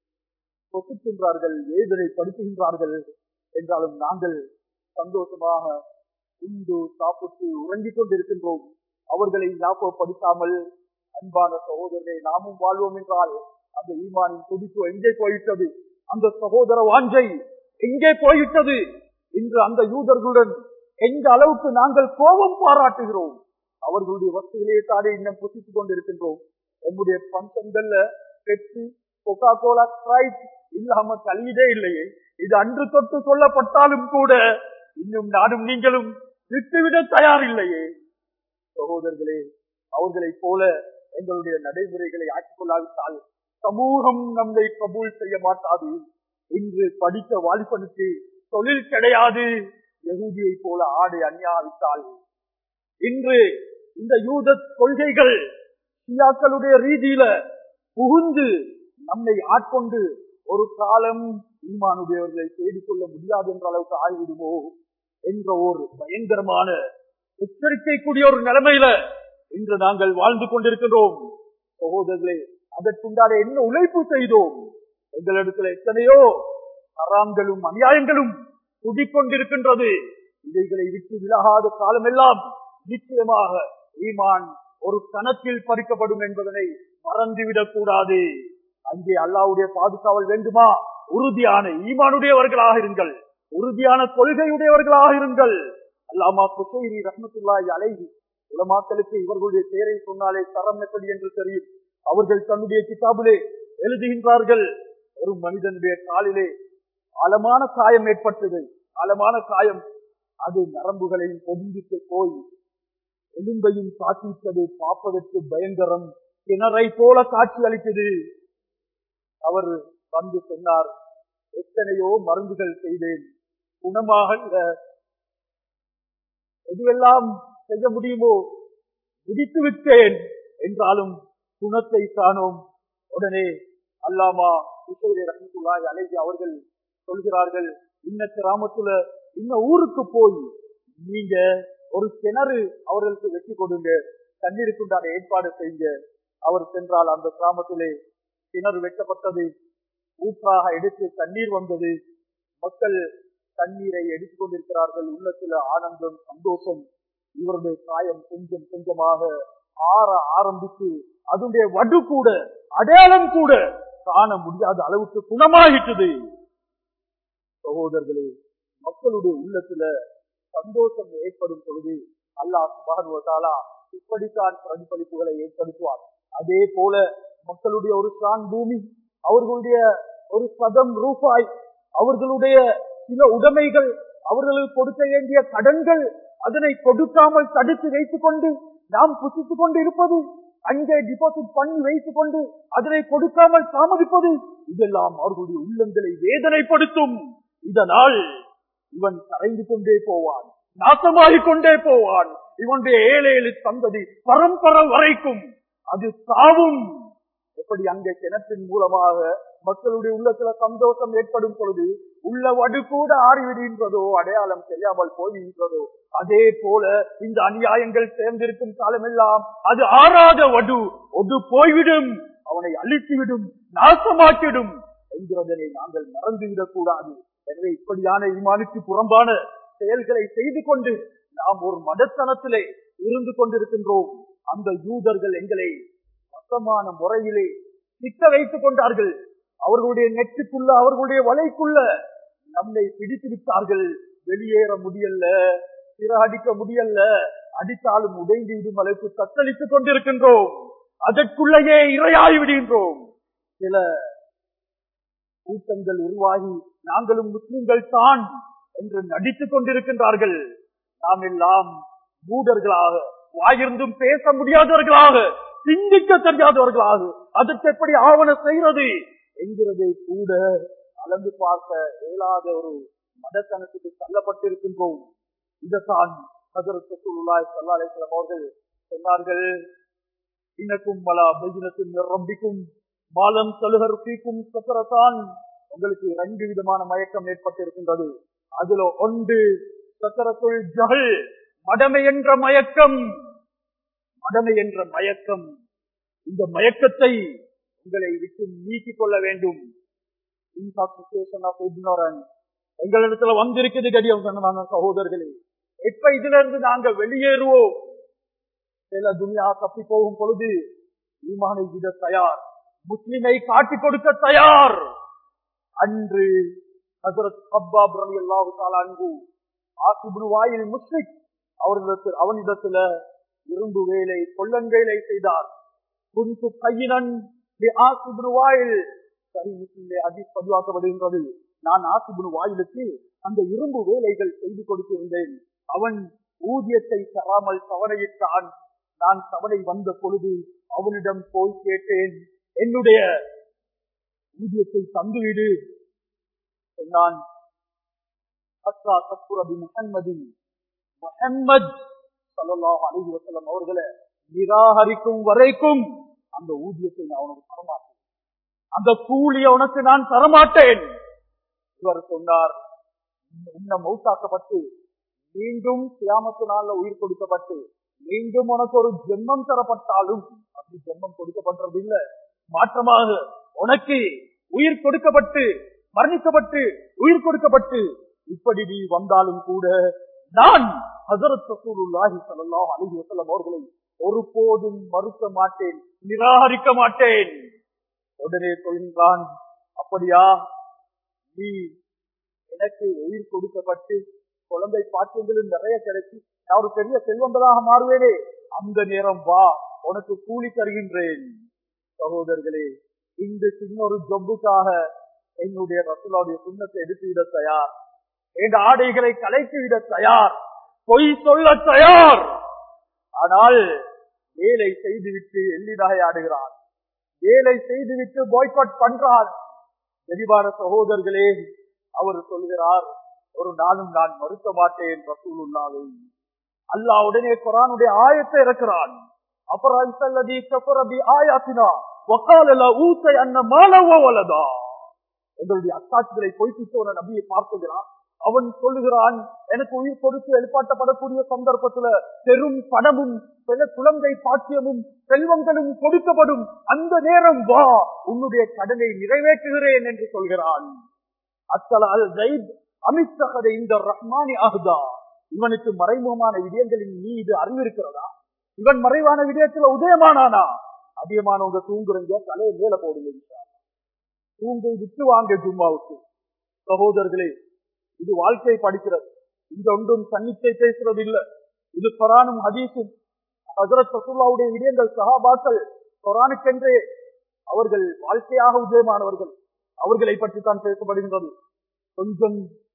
பொசுக்கின்றார்கள் வேதனை படுத்துகின்றார்கள் என்றாலும் நாங்கள் சந்தோஷமாக உண்டு சாப்பிட்டு உறங்கிக் கொண்டிருக்கின்றோம் அவர்களை ஞாபகப்படுத்தாமல் அன்பான சகோதரரை நாமும் வாழ்வோம் என்றால் அந்த ஈமானின் துடிப்பு எங்கே போயிட்டது அந்த சகோதர வாஞ்சை எங்கே போயிட்டது இன்று அந்த யூதர்களுடன் எந்த அளவுக்கு நாங்கள் கோபம் பாராட்டுகிறோம் அவர்களுடைய வசதிகளே தானே இன்னும் புசித்துக் கொண்டிருக்கின்றோம் நம்முடைய பங்கங்கள்ல பெப்சி கொக்கா கோலா ஸ்ப்ரைட் இல்லாம கழியதே இல்லையே இது அன்று தொட்டு சொல்லப்பட்டாலும் கூட இன்னும் நானும் நீங்களும் விட்டுவிட தயாரில்லையே சகோதரர்களே அவர்களைப் போல எங்களுடைய நடைமுறைகளை ஆக்கிக் கொள்ளாவிட்டால் சமூகம் நம்மை கபூல் செய்ய மாட்டாது இன்று படித்த வாலிபனுக்கு தொழில் கிடையாது யகுதியை போல ஆடை அணியாவிட்டால் இன்று இந்த யூத கொள்கைகள் ஷியாக்களுடைய ரீதியில புகுந்து நம்மை ஆட்கொண்டு ஒரு காலம் ஈமானுடையவர்களை தேடிக்கொள்ள முடியாது என்ற அளவுக்கு ஆகிவிடுமோ என்ற ஒரு பயங்கரமான எச்சரிக்கைக்குரிய ஒரு நிலைமையில இன்று நாங்கள் வாழ்ந்து கொண்டிருக்கின்றோம் சகோதரர்களே அதற்குண்டான என்ன உழைப்பு செய்தோம் எங்களிடத்துல எத்தனையோ அறாம்களும் அநியாயங்களும் குடிக்கொண்டிருக்கின்றது இவைகளை விட்டு விலகாத காலமெல்லாம் நிச்சயமாக ஈமான் ஒரு கணத்தில் பறிக்கப்படும் என்பதனை மறந்துவிடக் கூடாது அங்கே அல்லாவுடைய பாதுகாவல் வேண்டுமா உறுதியான ஈமானுடையவர்களாக இருங்கள் உறுதியான கொள்கையுடையவர்களாக இருங்கள் அல்லாமா குசைரி ரஹமத்துல்லாஹி அலைஹி உலமாக்களுக்கு இவர்களுடைய பெயரை சொன்னாலே தரம் எப்படி என்று தெரியும் அவர்கள் தன்னுடைய கிதாபிலே எழுதுகின்றார்கள் ஒரு மனிதனுடைய காலிலே ஆழமான காயம் ஏற்பட்டது ஆழமான காயம் அது நரம்புகளையும் பொதிந்துட்டு போய் எலும்பையும் காட்டிவிட்டது பார்ப்பதற்கு பயங்கரம் கிணறை போல காட்சி அளித்தது அவர் வந்து சொன்னார் எத்தனையோ மருந்துகள் செய்தேன் குணமாக இல்ல. எதுவெல்லாம் செய்ய முடியுமோ முடித்து விட்டேன் என்றாலும் குணத்தை காணோம் உடனே அல்லாமா உசைரே ரஹமத்துல்லாஹி அலைஹி அவர்கள் சொல்கிறார்கள் இன்ன கிராமத்துல இன்ன ஊருக்கு போய் நீங்க ஒரு கிணறு அவர்களுக்கு வெட்டி கொடுங்க தண்ணீருக்கு உண்டான ஏற்பாடு செய்யுங்க அவர் சென்றால் அந்த கிராமத்திலே கிணறு வெட்டப்பட்டது ஊற்றாக எடுத்து தண்ணீர் வந்தது மக்கள் தண்ணீரை எடுத்துக் கொண்டிருக்கிறார்கள் உள்ளத்துல ஆனந்தம் சந்தோஷம் இவருடைய காயம் கொஞ்சம் கொஞ்சமாக ஆற ஆரம்பித்து அதனுடைய வடு கூட அடையாளம் கூட காண முடியாத அளவுக்கு குணமாகிட்டது சகோதரர்களே மக்களுடைய உள்ளத்துல சந்தோஷம் ஏற்படும் பொழுது அல்லாஹ் சுபானுவதாலா இப்படித்தான் பிரதிபலிப்புகளை ஏற்படுத்துவார் அதே போல மக்களுடைய ஒரு சான் பூமி அவர்களுடைய ஒரு சதம் ரூபாய் அவர்களுடைய சில உடைமைகள் அவர்களுக்கு கொடுக்க வேண்டிய கடன்கள் அதனை கொடுக்காமல் தடுத்து வைத்துக் கொண்டு நாம் புசித்துக் கொண்டு இருப்பது அங்கே டிபாசிட் பண்ணி வைத்துக் கொண்டு அதனை கொடுக்காமல் தாமதிப்பது இதெல்லாம் அவர்களுடைய உள்ளங்களை வேதனைப்படுத்தும் இதனால் இவன் கரைந்து கொண்டே போவான் நாசமாகிக் கொண்டே போவான் இவனுடைய ஏழை ஏழு சந்ததி பரம்பரை வரைக்கும் அது சாவும் எப்படி அங்கே கிணற்றின் மூலமாக மக்களுடைய உள்ளத்துல சந்தோஷம் ஏற்படும் பொழுது உள்ள வடு கூட ஆறிவிடுகின்றதோ அடையாளம் தெரியாமல் போகின்றதோ அதே போல இந்த அநியாயங்கள் சேர்ந்திருக்கும் காலமெல்லாம் அது ஆறாத வடு ஒடு போய்விடும் அவனை அழித்துவிடும் நாசமாக்கிடும் என்கிறதனை நாங்கள் மறந்துவிடக் கூடாது எனவே இப்படியான ஈமானுக்கு புறம்பான செயல்களை செய்து கொண்டு நாம் ஒரு மதத்தனத்திலே இருந்து கொண்டிருக்கின்றோம் அந்த யூதர்கள் எங்களை மோசமான முறையிலே சிக்க வைத்துக் கொண்டார்கள் அவர்களுடைய நெற்றுக்குள்ள அவர்களுடைய வலைக்குள்ள நம்மை பிடித்து விட்டார்கள் வெளியேற முடியல சிற அடிக்க முடியல அடித்தாலும் உடைந்து விடும் அளவுக்கு தத்தளித்துக் கொண்டிருக்கின்றோம் அதற்குள்ளேயே இரையாகி விடுகின்றோம் சில கூட்டங்கள் உருவாகி நாங்களும் முஸ்லிம்கள் தான் என்று நடித்துக் கொண்டிருக்கின்றார்கள் நாம் எல்லாம் மூடர்களாக வாயிருந்தும் பேச முடியாதவர்களாக சிந்திக்க தெரியாதவர்களாக அதற்கு எப்படி ஆவண செய்கிறது என்கிறதை கூட அளந்து பார்க்க இயலாத ஒரு மதத்தனத்துக்கு தள்ளப்பட்டிருக்கின்றோம் இதைத்தான் ஹசரத் ரசூலுல்லாஹி ஸல்லல்லாஹு அலைஹி வஸல்லம் அவர்கள் சொன்னார்கள் இன்னக்கும் மலா பைனத்தின் ரப்பிக்கும் மாலம் தலுகர் பீக்கும் சக்கரத்தான் உங்களுக்கு ரெண்டு விதமான மயக்கம் ஏற்பட்டிருக்கின்றது அதுல ஒன்று சக்கரத்துள் ஜஹல் மடமை என்ற மயக்கம் மடமை என்ற மயக்கம் இந்த மயக்கத்தை உங்களை விட்டு நீக்கிக் கொள்ள வேண்டும் இன்டாக்சிகேஷன் ஆஃப் இக்னோரன்ஸ் எங்களிடத்துல வந்திருக்குது கடியம் சொன்னாங்க சகோதரர்களே எப்ப இதுல இருந்து நாங்க வெளியேறுவோம் சில துனியா தப்பி போகும் பொழுது ஈமானை விட தயார் முஸ்லிமை காட்டிக் கொடுக்க தயார் அன்று ஹசரத் அப்பாப் ரலி அல்லாஹு தாலா அன்பு ஆசிபுரு வாயில் முஸ்லிக் அவரிடத்தில் அவனிடத்துல இரும்பு வேலை கொள்ளன் வேலை செய்தார் குந்து கையினன் ஆசிபுரு வாயில் சரி முஸ்லிமே அதி பதிவாக்கப்படுகின்றது நான் ஆசிபுரு வாயிலுக்கு அந்த இரும்பு வேலைகள் செய்து கொடுத்திருந்தேன் அவன் ஊதியத்தை தராமல் தவணையிட்டான் நான் தவணை வந்த பொழுது அவனிடம் போய் கேட்டேன் என்னுடைய ஊதியத்தை தந்துவிடு சொன்னான் அத்தா சத்புரபி முகம்மதின் முகம்மது சல்லாஹ் அலிஹி வசல்லம் அவர்களை நிராகரிக்கும் வரைக்கும் அந்த ஊதியத்தை நான் உனக்கு தரமாட்டேன் அந்த கூலிய உனக்கு நான் தரமாட்டேன் இவர் சொன்னார் உன்ன மௌத்தாக்கப்பட்டு மீண்டும் கியாமத்து நாள்ல உயிர் கொடுக்கப்பட்டு மீண்டும் உனக்கு ஒரு ஜென்மம் தரப்பட்டாலும் அப்படி ஜென்மம் கொடுக்கப்பட்டது இல்ல மாற்றமாக உனக்கு உயிர் கொடுக்கப்பட்டு மரணிக்கப்பட்டு உயிர் கொடுக்கப்பட்டு இப்படி நீ வந்தாலும் கூட நான் ஹசரத் ரசூலுல்லாஹி ஸல்லல்லாஹு அலைஹி வஸல்லம் அவர்களை ஒருபோதும் மறுக்க மாட்டேன் நிராகரிக்க மாட்டேன் உடனே சொல்கின்றான் அப்படியா நீ எனக்கு உயிர் கொடுக்கப்பட்டு குழந்தை பாக்கியங்களும் நிறைய கிடைச்சி நான் ஒரு பெரிய செல்வந்தராக மாறுவேனே அந்த நேரம் வா உனக்கு கூலி தருகின்றேன் சகோதரர்களே இந்த சின்ன ஒரு ஜொப்புக்காக என்னுடைய ரசூலாவுடைய சுண்ணத்தை எடுத்து விட தயார் என் ஆடைகளை கலைத்து விட தயார் பொய் சொல்ல தயார் ஆனால் வேலை செய்துவிட்டு எள்ளிதாக ஆடுகிறான் வேலை செய்துவிட்டு பாய்காட் பண்றான் தெளிவான சகோதரர்களே அவர் சொல்கிறார் ஒரு நாளும் நான் மறுக்க மாட்டேன் ரசூலுல்லாவை அல்லாஹ் உடனே குரானுடைய ஆயத்தை இறக்கிறான் அப்புறம் சல்லதி கஃபரபி ஆயாத்தினா வக்கால ஊசை அன்ன மாலவ வலதா எங்களுடைய அத்தாட்சிகளை பொய்ப்பித்தோன நபியை பார்த்துகிறான் அவன் சொல்லுகிறான் எனக்கு உயிர் கொடுத்து எழுப்பாட்டப்படக்கூடிய சந்தர்ப்பத்துல பெரும் பணமும் சில குழந்தை பாக்கியமும் செல்வங்களும் கொடுக்கப்படும் அந்த நேரம் வா உன்னுடைய கடனை நிறைவேற்றுகிறேன் என்று சொல்கிறான் அத்தல அல் ஜெயித் அமித்சகதை இந்த ரஹ்மானி அஹ்தா இவனுக்கு மறைமுகமான விடயங்களின் மீது அறிவு இருக்கிறதா இவன் மறைவான விடயத்துல உதயமானானா அதிகமானவங்க தூங்குறீங்க தலையை மேல போடுங்க தூங்கை விட்டு வாங்க ஜும்மாவுக்கு சகோதரர்களே இது வாழ்க்கை படிக்கிறது இந்த ஒன்றும் சன்னிச்சை பேசுறது இல்ல இது குரானும் ஹதீஸும் ஹசரத் ரசூல்லாவுடைய விடயங்கள் சஹாபாக்கள் குரானுக்கென்றே அவர்கள் வாழ்க்கையாக உதயமானவர்கள் அவர்களை பற்றி தான் பேசப்படுகின்றது கொஞ்சம்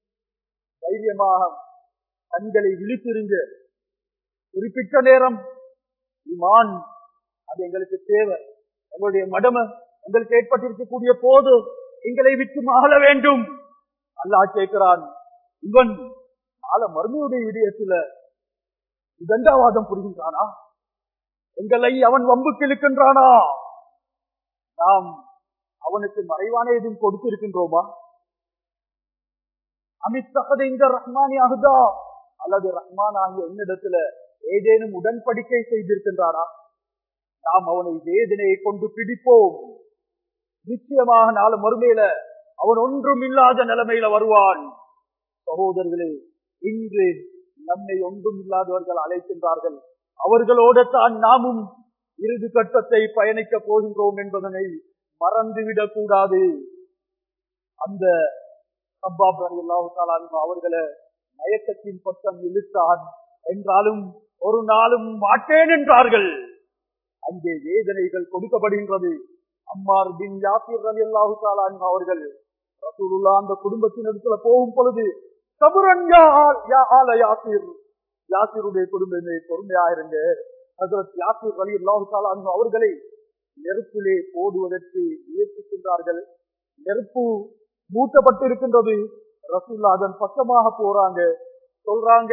தைரியமாக கண்களை விழித்திருங்க குறிப்பிட்ட நேரம் இமான் அது எங்களுக்கு தேவை எங்களுடைய மடம எங்களுக்கு ஏற்பட்டிருக்கக்கூடிய போது எங்களை விட்டு மகள வேண்டும் அல்லாஹ் கேட்கிறான் இவன் நாள மறுமையுடைய விடயத்துல இதண்டாவாதம் புரிகின்றானா எங்களை அவன் வம்புக்கு இழுக்கின்றானா நாம் அவனுக்கு மறைவான எதுவும் கொடுத்திருக்கின்றோமா அமித் இந்த ரஹ்மானி ஆகுதா அல்லது ரஹ்மான் ஆகிய என்னிடத்துல ஏதேனும் உடன்படிக்கை செய்திருக்கின்றானா நாம் அவனை வேதனையை கொண்டு பிடிப்போம் நிச்சயமாக நாலு மறுமையில அவன் ஒன்றும் இல்லாத நிலைமையில வருவான் சகோதரர்களே இன்று நம்மை ஒன்றும் இல்லாதவர்கள் அழைக்கின்றார்கள் அவர்களோடு தான் நாமும் இறுதி கட்டத்தை பயணிக்க போகின்றோம் என்பதனை மறந்துவிடக் கூடாது அந்த சப்பாப் அல்லாஹு அவர்களை மயக்கத்தின் பக்கம் இழுத்தான் என்றாலும் ஒரு நாளும் மாட்டேன் என்றார்கள் அங்கே வேதனைகள் கொடுக்கப்படுகின்றது அம்மார் பின் யாசிர் அலி அல்லாஹு அவர்கள் ரசூலுல்லா அந்த குடும்பத்தினத்துல போகும் பொழுது சபுரன் யா ஆல் யா ஆல யாசிர் யாசிருடைய குடும்பமே பொறுமையா இருங்க ஹசரத் யாசிர் அலி அல்லாஹு அவர்களை நெருப்பிலே போடுவதற்கு முயற்சிக்கின்றார்கள் நெருப்பு மூட்டப்பட்டிருக்கின்றது ரசூல்லா அதன் பக்கமாக போறாங்க சொல்றாங்க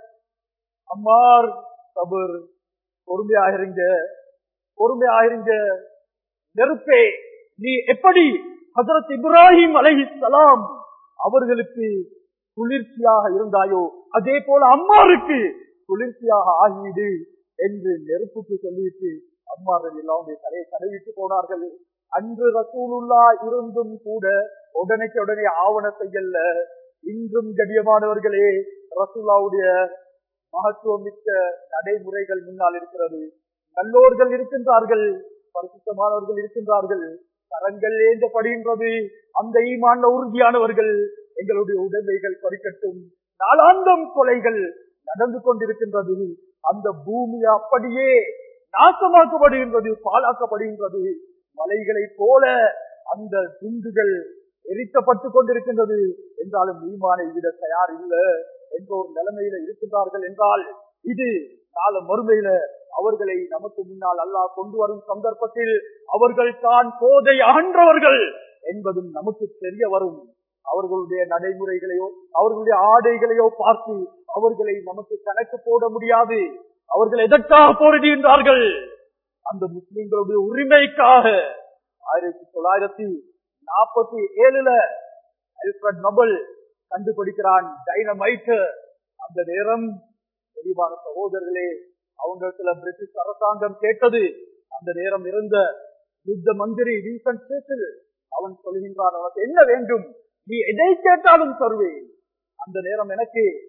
அம்மார் சபர் பொறுமையாயிருங்க பொறுமையாயிருங்க நெருப்பே நீ எப்படி ஹசரத் இப்ராஹிம் அலைஹிஸ்ஸலாம் அவர்களுக்கு குளிர்ச்சியாக இருந்தாயோ அதே போல அம்மாருக்கு குளிர்ச்சியாக ஆகிவிடு என்று நெருப்புக்கு சொல்லிவிட்டு அம்மார்கள் எல்லாம் தலையை தடவிட்டு போனார்கள் அன்று ரசூலுல்லா இருந்தும் கூட உடனேக்கு உடனே ஆவண செய்யல இன்றும் கடியமானவர்களே ரசூல்லாவுடைய மகத்துவம் மிக்க நடைமுறைகள் முன்னால் இருக்கிறது நல்லோர்கள் இருக்கின்றார்கள் பரிசுத்தமானவர்கள் இருக்கின்றார்கள் கரங்கள் ஏந்தப்படுகின்றது அந்த ஈமான்ல உறுதியானவர்கள் எங்களுடைய உடைமைகள் பறிக்கட்டும் நாளாந்தம் கொலைகள் நடந்து கொண்டிருக்கின்றது அந்த பூமி அப்படியே நாசமாக்கப்படுகின்றது பாழாக்கப்படுகின்றது மலைகளை போல அந்த துண்டுகள் எரிக்கப்பட்டு கொண்டிருக்கின்றது என்றாலும் ஈமானை விட தயார் இல்லை என்ற ஒரு நிலைமையில இருக்கின்றார்கள் என்றால் இது நாள மறுமையில அவர்களை நமக்கு முன்னால் அல்லாஹ் கொண்டு வரும் சந்தர்ப்பத்தில் அவர்கள் தான் போதை அகன்றவர்கள் என்பதும் நமக்கு தெரிய வரும் அவர்களுடைய நடைமுறைகளையோ அவர்களுடைய ஆடைகளையோ பார்த்து அவர்களை நமக்கு கணக்கு போட முடியாது அவர்கள் எதற்காக போரிடுகின்றார்கள் அந்த முஸ்லிம்களுடைய உரிமைக்காக ஆயிரத்தி தொள்ளாயிரத்தி நாற்பத்தி ஏழுல அல்ஃபர்ட் நபல் கண்டுபிடிக்கிறான் டைனமைட் அந்த நேரம் தெளிவான சகோதரர்களே அவங்களுக்கு பிரிட்டிஷ் அரசாங்கம் கேட்டது அந்த நேரம் இருந்த யுத்த மந்திரி ரீசன் ஸ்டேட்டில் அவன் சொல்கின்றான் உனக்கு என்ன வேண்டும் நீ எதை கேட்டாலும் தருவேன் அந்த நேரம் எனக்கு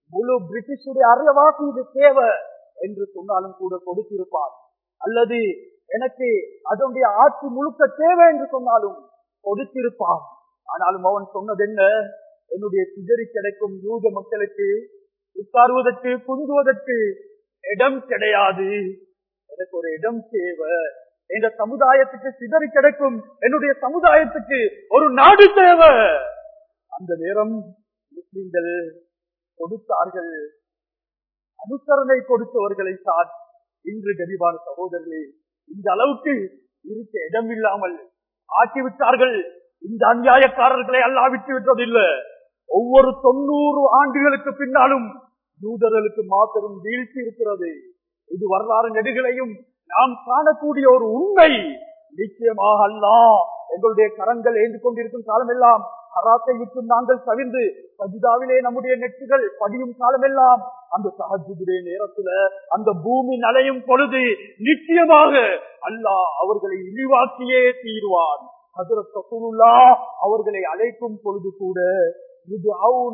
முழு பிரிட்டிஷுடைய அரைவாசி இது தேவை என்று சொன்னாலும் கூட கொடுத்திருப்பான் அல்லது எனக்கு அதனுடைய ஆட்சி முழுக்க தேவை என்று சொன்னாலும் கொடுத்திருப்பான் ஆனாலும் அவன் சொன்னது என்ன என்னுடைய சிதறி கிடைக்கும் யூத மக்களுக்கு உட்காருவதற்கு குந்துவதற்கு இடம் கிடையாது எனக்கு ஒரு இடம் தேவை எங்க சமுதாயத்துக்கு சிதறி கிடைக்கும் என்னுடைய சமுதாயத்துக்கு ஒரு நாடு தேவை அந்த நேரம் முஸ்லிம்கள் கொடுத்தார்கள் அனுசரணை கொடுத்தவர்களை தான் இன்று கரிவான சகோதரர்களே இந்த அளவுக்கு இருக்க இடம் இல்லாமல் ஆக்கிவிட்டார்கள் இந்த அநியாயக்காரர்களை அல்லா விட்டு விட்டதில்லை ஒவ்வொரு தொண்ணூறு ஆண்டுகளுக்கு பின்னாலும் யூதர்களுக்கு மாபெரும் வீழ்ச்சி இருக்கிறது இது வரலாறு நெடுகளையும் நாம் காணக்கூடிய ஒரு உண்மை நிச்சயமாக அல்லா எங்களுடைய கரங்கள் ஏந்து கொண்டிருக்கும் காலமெல்லாம் ஹராத்தை விட்டு நாங்கள் தவிர்ந்து சஜிதாவிலே நம்முடைய நெற்றுகள் படியும் காலமெல்லாம் அந்த சஹஜுடைய நேரத்துல அந்த பூமி நலையும் பொழுது நிச்சயமாக அல்லாஹ் அவர்களை இழிவாக்கியே தீருவான் ஹசரத் ரசூலுல்லா அவர்களை அழைக்கும் பொழுது கூட இது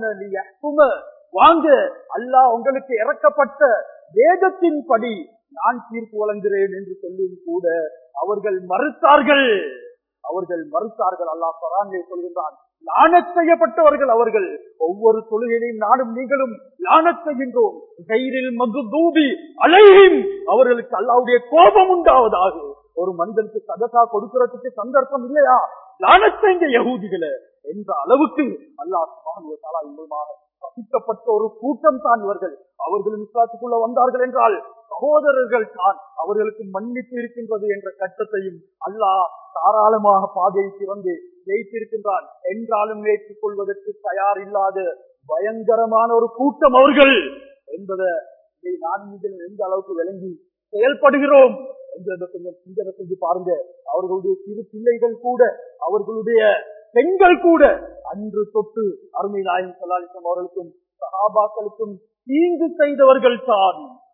வாங்க அல்லாஹ் உங்களுக்கு இறக்கப்பட்ட வேதத்தின் படி நான் தீர்ப்பு வழங்குகிறேன் என்று சொல்லியும் கூட அவர்கள் மறுத்தார்கள் அவர்கள் மறுத்தார்கள் அல்லாஹ் பரானிலே சொல்கின்றான் லானத் செய்யப்பட்டவர்கள் அவர்கள் ஒவ்வொரு தொழுகையிலையும் நானும் நீங்களும் லானத் செய்கின்றோம் கைரில் மகுதூபி அலையும் அவர்களுக்கு அல்லாவுடைய கோபம் உண்டாவதாக ஒரு மனிதனுக்கு சதசா கொடுக்கிறதுக்கு சந்தர்ப்பம் இல்லையா லானத் செய்த யகூதிகளை என்ற அளவுக்கு அல்லாஹ் சுபானுவத்தாலா மூலமாக பசிக்கப்பட்ட ஒரு கூட்டம் தான் இவர்கள் அவர்கள் விசுவாசத்துக்குள்ள வந்தார்கள் என்றால் சகோதரர்கள் தான் அவர்களுக்கு மன்னிப்பு இருக்கின்றது என்ற கட்டத்தையும் அல்லாஹ் தாராளமாக பாதையை திறந்து ஜெயித்திருக்கின்றான் என்றாலும் ஏற்றுக் கொள்வதற்கு தயார் இல்லாத பயங்கரமான ஒரு கூட்டம் அவர்கள் என்பதை இதை நான் இதில் எந்த அளவுக்கு விளங்கி செயல்படுகிறோம் என்றதை கொஞ்சம் சிந்தனை செஞ்சு பாருங்க அவர்களுடைய சிறு பிள்ளைகள் கூட அவர்களுடைய பெண்கள் கூட அன்று தொட்டு அருமை நாயகம் சல்லாலிசம் அவர்களுக்கும் சகாபாக்களுக்கும் தீங்கு செய்தவர்கள் தான்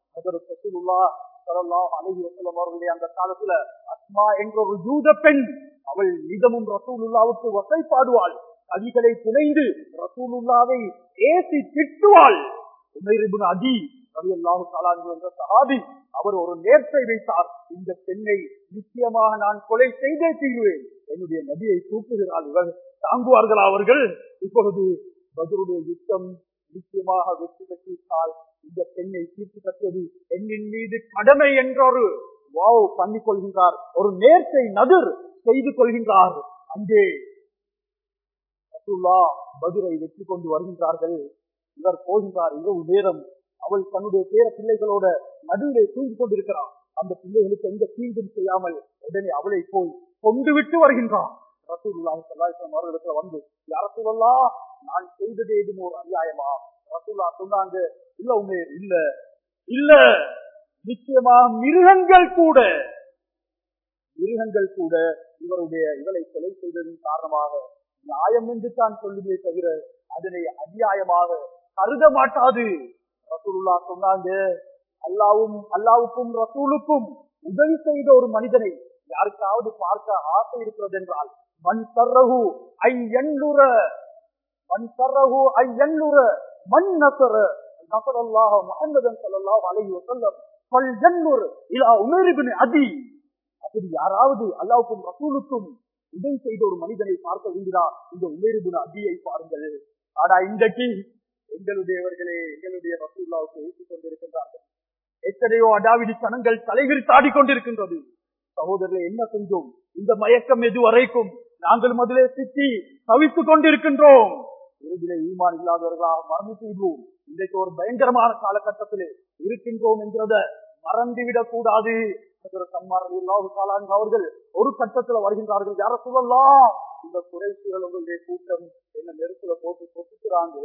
அழகி வசலம் அவர்களுடைய அந்த காலத்துல அஸ்மா என்ற ஒரு யூத பெண் அவள் நிதமும் ரசூலுல்லாவுக்கு வசைப்பாடுவாள் கவிகளை புனைந்து ரசூலுல்லாவை ஏசி திட்டுவாள் உமைரிபுன் அதி ரவி அல்லாஹு சாலான் என்ற சஹாபி அவர் ஒரு நேர்த்தை வைத்தார் இந்த பெண்ணை நிச்சயமாக நான் கொலை செய்தே தீர்வேன் என்னுடைய நபியை தூக்குகிறாள் இவர் தாங்குவார்களா அவர்கள் இப்பொழுது பதிலுடைய யுத்தம் நிச்சயமாக வெற்றி பெற்றுவிட்டால் இந்த பெண்ணை தீர்த்து கட்டுவது பெண்ணின் மீது கடமை என்றொரு வாவ் பண்ணி கொள்கின்றார் ஒரு நேர்த்தை நதிர் செய்து கொள்கின்றார் அங்கே பதிரை வெற்றி கொண்டு வருகின்றார்கள் இவர் போகின்றார் இரவு நேரம் அவள் தன்னுடைய பேர பிள்ளைகளோட நடுவிலே தூங்கிக் கொண்டிருக்கிறார் அந்த பிள்ளைகளுக்கு எந்த தீங்கும் செய்யாமல் உடனே அவளை போய் கொண்டு விட்டு வருகின்றான் ரசூலுல்லாஹி ஸல்லல்லாஹு அவர்களிடத்துல வந்து யார சொல்லலாம் நான் செய்தது ஏதும் ஒரு அநியாயமா ரசூல்லா சொன்னாங்க இல்ல உண்மை இல்ல இல்ல நிச்சயமா மிருகங்கள் கூட மிருகங்கள் கூட இவருடைய இவளை கொலை செய்ததின் காரணமாக நியாயம் என்று தான் சொல்லுமே தவிர அதனை அநியாயமாக கருத மாட்டாது ரசூலுல்லா சொன்னாங்க அல்லாவும் அல்லாவுக்கும் ரசூலுக்கும் உதவி செய்த ஒரு மனிதனை யாருக்காவது பார்க்க ஆசை இருக்கிறது என்றால் மண் தர்ரகு ஐ எண்ணுற மண் தர்ரகு ஐ எண்ணுற மண் நசர நசர் அல்லாஹ் முகமதன் சல்லாஹ் அலைஹி வசல்லம் பல் ஜன்னூர் இலா உமரிபின் அதி அப்படி யாராவது அல்லாவுக்கும் ரசூலுக்கும் உதவி செய்த ஒரு மனிதனை பார்க்க விரும்பினார் இந்த உமரிபின் அதியை பாருங்கள் ஆனா இன்றைக்கு எங்களுடையவர்களே எங்களுடைய ரசூல்லாவுக்கு ஏற்றிக் கொண்டிருக்கின்றார்கள் எத்தனையோ அடாவிடி சனங்கள் தலைவிரித்து ஆடிக்கொண்டிருக்கின்றது சகோதரர்களை என்ன செஞ்சோம் இந்த மயக்கம் எது வரைக்கும் நாங்களும் அதிலே சிக்கி தவித்துக் கொண்டிருக்கின்றோம் இறுதியிலே ஈமான் இல்லாதவர்களாக மறந்து விடுவோம் இன்றைக்கு ஒரு பயங்கரமான காலகட்டத்திலே இருக்கின்றோம் என்கிறத மறந்துவிடக் கூடாது அவர்கள் ஒரு கட்டத்துல வருகின்றார்கள் யார சொல்லலாம் இந்த குறைசிகள் உங்களுடைய கூட்டம் என்ன நெருப்புல போட்டு கொட்டுக்கிறாங்க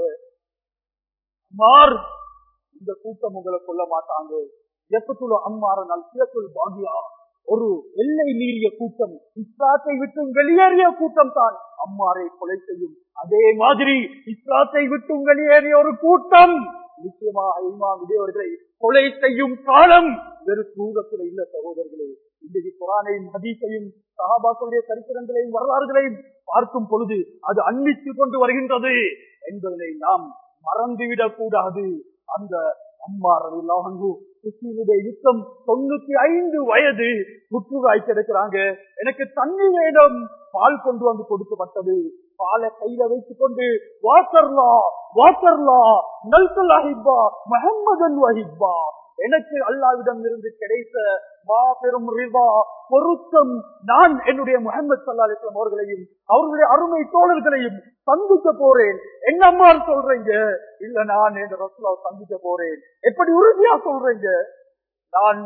மார் இந்த கூட்டம் உங்களை கொல்ல மாட்டாங்க எப்பத்துல அம்மாற நாள் சிறப்புள் பாகியா ஒரு எல்லை மீறிய கூட்டம் இஸ்லாத்தை விட்டு வெளியேறிய கூட்டம் தான் அம்மாரை கொலை செய்யும் அதே மாதிரி இஸ்லாத்தை விட்டு வெளியேறிய ஒரு கூட்டம் நிச்சயமாக இமாம் இடையவர்களை கொலை செய்யும் காலம் வெறு தூரத்தில் இல்ல சகோதரர்களே இன்றைக்கு குரானையும் ஹதீஸையும் சகாபாக்களுடைய சரித்திரங்களையும் வரலாறுகளையும் பார்க்கும் பொழுது அது அன்பித்துக் கொண்டு வருகின்றது என்பதனை நாம் மறந்துவிடக் கூடாது அந்த அம்மார் கிறிஸ்டினுடைய யுத்தம் தொண்ணூத்தி ஐந்து வயது புற்றுவாய் கிடக்கிறாங்க எனக்கு தண்ணி வேணும் பால் கொண்டு வந்து கொடுக்கப்பட்டது பாலை கையில வைத்துக் கொண்டு வாட்டர்லா வாட்டர்லா நல்கல் அஹிப்பா முகம்மதன் வஹிப்பா எனக்கு அல்லாவிடம் இருந்து கிடைத்த மாபெரும் ரிவா பொருத்தம் நான் என்னுடைய முகமது சல்லா அலிஸ்லாம் அவர்களையும் அவர்களுடைய அருமை தோழர்களையும் சந்திக்க போறேன் என்ன அம்மா சொல்றீங்க இல்ல நான் என் ரசூலாவை சந்திக்க போறேன் எப்படி உறுதியா சொல்றீங்க நான்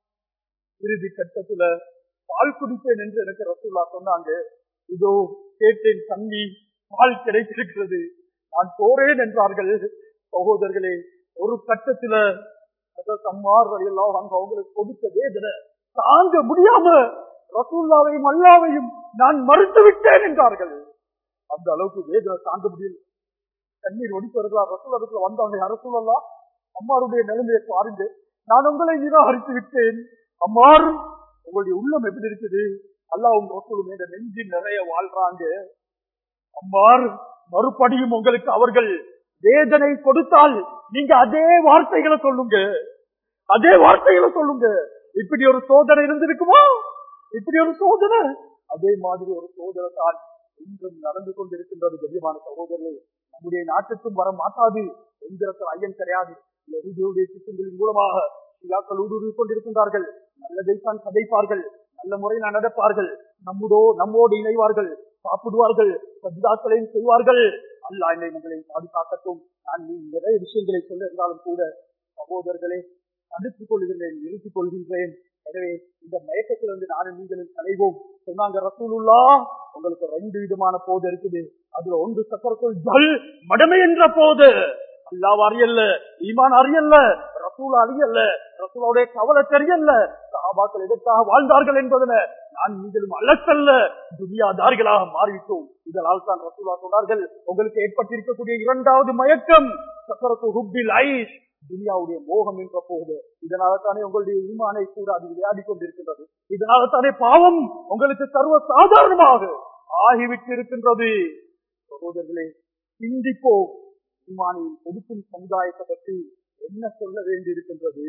இறுதி கட்டத்துல பால் குடிப்பேன் என்று எனக்கு ரசூல்லா சொன்னாங்க இதோ கேட்டேன் தண்ணி பால் கிடைத்திருக்கிறது நான் போறேன் என்றார்கள் சகோதரர்களே ஒரு கட்டத்துல அம்மார் வழியெல்லாம் அங்க அவங்களுக்கு கொடுத்த வேதனை தாங்க முடியாம ரசூல்லாவையும் அல்லாவையும் நான் மறுத்து விட்டேன் என்றார்கள் அந்த அளவுக்கு வேதனை தாங்க முடியல தண்ணீர் ஒடிப்பவர்களா ரசூலத்துல வந்தாங்க அரசூலல்லாம் அம்மாருடைய நிலைமையை பாருங்க நான் உங்களை நிராகரித்து விட்டேன் அம்மார் உங்களுடைய உள்ளம் எப்படி இருக்குது அல்லாஹ் உங்க ரசூலும் என்ற நெஞ்சில் நிறைய வாழ்றாங்க அம்மார் மறுபடியும் உங்களுக்கு அவர்கள் வேதனை கொடுத்தால் நீங்க அதே வார்த்தைகளை சொல்லுங்க அதே வார்த்தைகளை சொல்லுங்க இப்படி ஒரு சோதனை இருந்திருக்குமா இப்படி ஒரு சோதனை அதே மாதிரி ஒரு சோதனை தான் இன்றும் நடந்து கொண்டிருக்கின்றது கண்ணியமான சகோதரர்களே நம்முடைய நாட்டுக்கும் வர மாட்டாது என்கிறத ஐயம் கிடையாது யகுதியுடைய திட்டங்களின் மூலமாக சிலாக்கள் ஊடுருவி கொண்டிருக்கின்றார்கள் நல்லதைத்தான் கதைப்பார்கள் நல்ல முறையில் நடப்பார்கள் நம்முடோ நம்மோடு இணைவார்கள் சாப்பிடுவார்கள் சஜிதாக்களையும் செய்வார்கள் அல்லா என்னை உங்களை பாதுகாக்கட்டும் நான் நீ நிறைய விஷயங்களை சொல்ல இருந்தாலும் கூட சகோதரர்களே தடுத்துக் கொள்கின்றேன் நிறுத்திக் கொள்கின்றேன் எனவே இந்த மயக்கத்திலிருந்து நானும் நீங்களும் தலைவோம் சொன்னாங்க ரசூலுல்லா உங்களுக்கு ரெண்டு விதமான போது இருக்குது அதுல ஒன்று சக்கரத்துள் ஜல் மடமை என்ற போது அல்லாவ் அறியல்ல ஈமான் அறியல்ல ரசூல் அறியல்ல ரசூலுடைய கவலை தெரியல்ல சஹாபாக்கள் எதற்காக வாழ்ந்தார்கள் என்பதுல நான் நீங்களும் அலசல்ல துனியாதாரிகளாக மாறிவிட்டோம் இதனால் தான் ரசூலா சொன்னார்கள் உங்களுக்கு ஏற்பட்டிருக்கக்கூடிய இரண்டாவது மயக்கம் சக்கரத்து ஹுப்பில் ஐஷ் துனியாவுடைய மோகம் என்ற போது இதனால தானே உங்களுடைய ஈமானை கூட அது விளையாடி கொண்டிருக்கின்றது இதனால தானே பாவம் உங்களுக்கு சர்வ சாதாரணமாக ஆகிவிட்டு இருக்கின்றது சகோதரர்களே சிந்திப்போம் ஈமானில் ஒடுக்கும் சமுதாயத்தை பற்றி என்ன சொல்ல வேண்டி இருக்கின்றது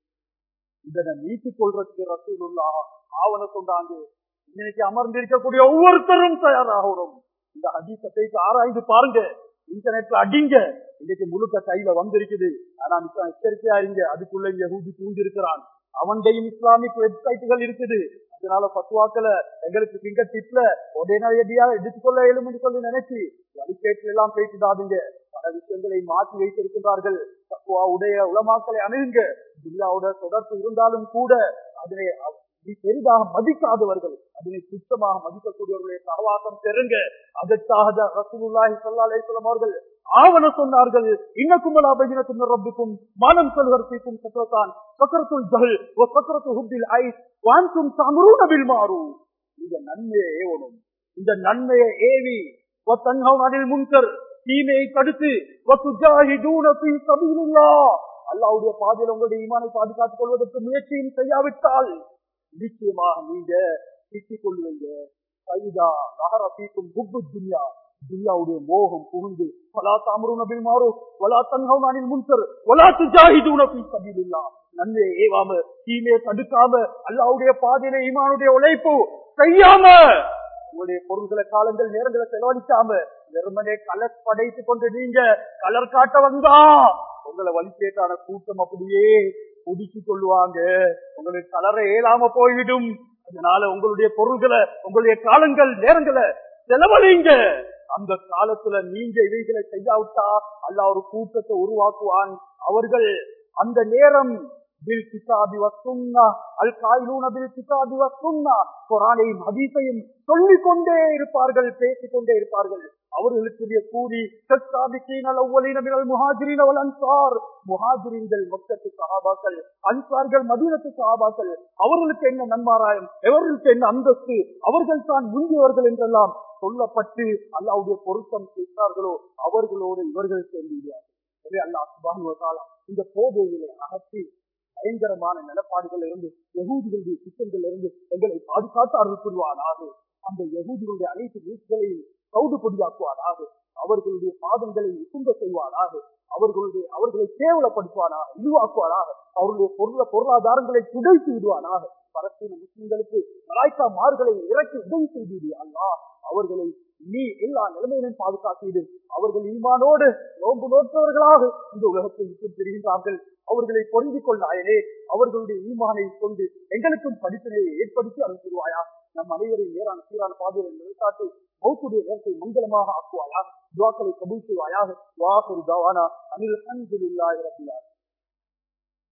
இதனை நீக்கிக் கொள்றதுக்கு ரசூலுல்லா ஆவண சொன்னாங்க இன்னைக்கு அமர்ந்திருக்கக்கூடிய ஒவ்வொருத்தரும் தயாராகணும் இந்த ஹதீசத்தை ஆராய்ந்து பாருங்க இன்டர்நெட்ல அடிங்க இன்னைக்கு முழுக்க கையில வந்திருக்குது ஆனா மிக எச்சரிக்கையா இருங்க அதுக்குள்ள இங்க ஹூதி பூந்திருக்கிறான் அவன்டையும் இஸ்லாமிக் வெப்சைட்டுகள் இருக்குது அதனால பத்துவாக்களை எங்களுக்கு பிங்கர் டிப்ல உடனடியா எடுத்துக்கொள்ள இயலும் என்று சொல்லி நினைச்சு வழிகேட்டில் எல்லாம் பேசிடாதீங்க பல விஷயங்களை மாற்றி வைத்திருக்கின்றார்கள் தக்குவா உடைய உலமாக்களை அணுகுங்க துல்லாவோட தொடர்பு இருந்தாலும் கூட அதனை பெரிதாக மதிக்காதவர்கள் அதனை சுத்தமாக மதிக்கக்கூடியவர்களுடைய சகவாசம் பெறுங்க அதற்காக ரசூலுல்லாஹி ஸல்லல்லாஹு அலைஹி வஸல்லம் அவர்கள் ஆவண சொன்னார்கள் இன்னக்கும் லா பைனத்தும் ரப்பிக்கும் மானம் சொல்வர்த்திக்கும் சக்கரத்தான் சக்கரத்துல் ஜஹல் வ சக்கரத்து ஹுப்பில் ஐஸ் வான்தும் தம்ரூன பில் மாரூஃப் இந்த நன்மையை ஏவணும் இந்த நன்மையை ஏவி வ தன்ஹவுன அனில் முன்கர் தீமையை தடுத்து வ துஜாஹிதூன ஃபீ சபீலில்லாஹ் அல்லாஹ்வுடைய பாதையில் உங்களுடைய ஈமானை பாதுகாத்துக் கொள்வதற்கு முயற்சியும் செய்யாவிட்டால் நிச்சயமாக நீங்க சிக்கிக் கொள்வீங்க பைதா நகரத்தீக்கும் குப்பு துன்யா துன்யாவுடைய மோகம் புகுந்து வலா தாமருன பில் மாறு வலா தன்ஹவுன அனில் முன்கர் வலா துஜாஹிதூன ஃபீ சபீலில்லாஹ் நன்மையை ஏவாம தீமையை தடுக்காம அல்லாஹ்வுடைய பாதையில ஈமானுடைய உழைப்பு செய்யாம உங்களுடைய பொருள்களை காலங்கள் நேரங்களை செலவழிக்காம வெறுமனே கலர் படைத்துக் கொண்டு நீங்க கலர் காட்ட வந்தா உங்களை வலிக்கேட்டான கூட்டம் அப்படியே ஒதுக்கி கொள்வாங்க உங்களுக்கு கலரை ஏலாம போய்விடும் அதனால உங்களுடைய பொருள்களை உங்களுடைய காலங்கள் நேரங்களை செலவழிங்க அந்த காலத்துல நீங்க இவைகளை செய்யாவிட்டா அல்ல ஒரு கூட்டத்தை உருவாக்குவான் அவர்கள் அந்த நேரம் பில் கிதாபி வசுன்னா அல் காயிலூன பில் கிதாபி வசுன்னா குரானையும் ஹதீஸையும் சொல்லிக் கொண்டே இருப்பார்கள் பேசிக் கொண்டே இருப்பார்கள் அவர்களுக்குரிய கூலி முஹாஜிரின் அன்சார் முஹாஜிரின்கள் மக்கத்து சகாபாக்கள் அன்சார்கள் மதீனத்து சகாபாக்கள் அவர்களுக்கு என்ன நன்மாராயம் எவர்களுக்கு என்ன அந்தஸ்து அவர்கள் தான் முந்தியவர்கள் என்றெல்லாம் சொல்லப்பட்டு அல்லாவுடைய பொருத்தம் கேட்டார்களோ அவர்களோடு இவர்கள் சேர்ந்து எனவே அல்லாஹ் சுபானுவதாலா இந்த போதைகளை அகற்றி பயங்கரமான நிலப்பாடுகள் இருந்து யகூதிகளுடைய திட்டங்கள் இருந்து எங்களை பாதுகாத்து அருள் புரிவானாக அந்த யகூதிகளுடைய அனைத்து வீட்டுகளையும் சவுடு பொடியாக்குவானாக அவர்களுடைய பாதங்களை உசுங்க செய்வானாக அவர்களுடைய அவர்களை கேவலப்படுத்துவானாக இழிவாக்குவானாக அவருடைய பொருள பொருளாதாரங்களை துடைத்து விடுவானாக பலஸ்தீன முஸ்லிம்களுக்கு மலாய்க்கா மார்களை இறக்கி உதவி செய்து விடு அல்லாஹ் அவர்களை நீ எல்லா நிலைமையிலும் பாதுகாத்தீடு அவர்கள் ஈமானோடு நோன்பு நோற்றவர்களாக இந்த உலகத்தை விட்டு பெறுகின்றார்கள் அவர்களை பொருந்திக் கொள்ளாயனே அவர்களுடைய ஈமானை கொண்டு எங்களுக்கும் படிப்பினையை ஏற்படுத்தி அனுப்பிடுவாயா நம் அனைவரின் நேரான சீரான பாதையில் நிறுத்தாட்டி மௌத்துடைய நேரத்தை மங்களமாக ஆக்குவாயா துவாக்களை கபூல் செய்வாயாக வாக்குரு தாவானா அனில் அன்புல்லாஹி ரபில்லாஹ்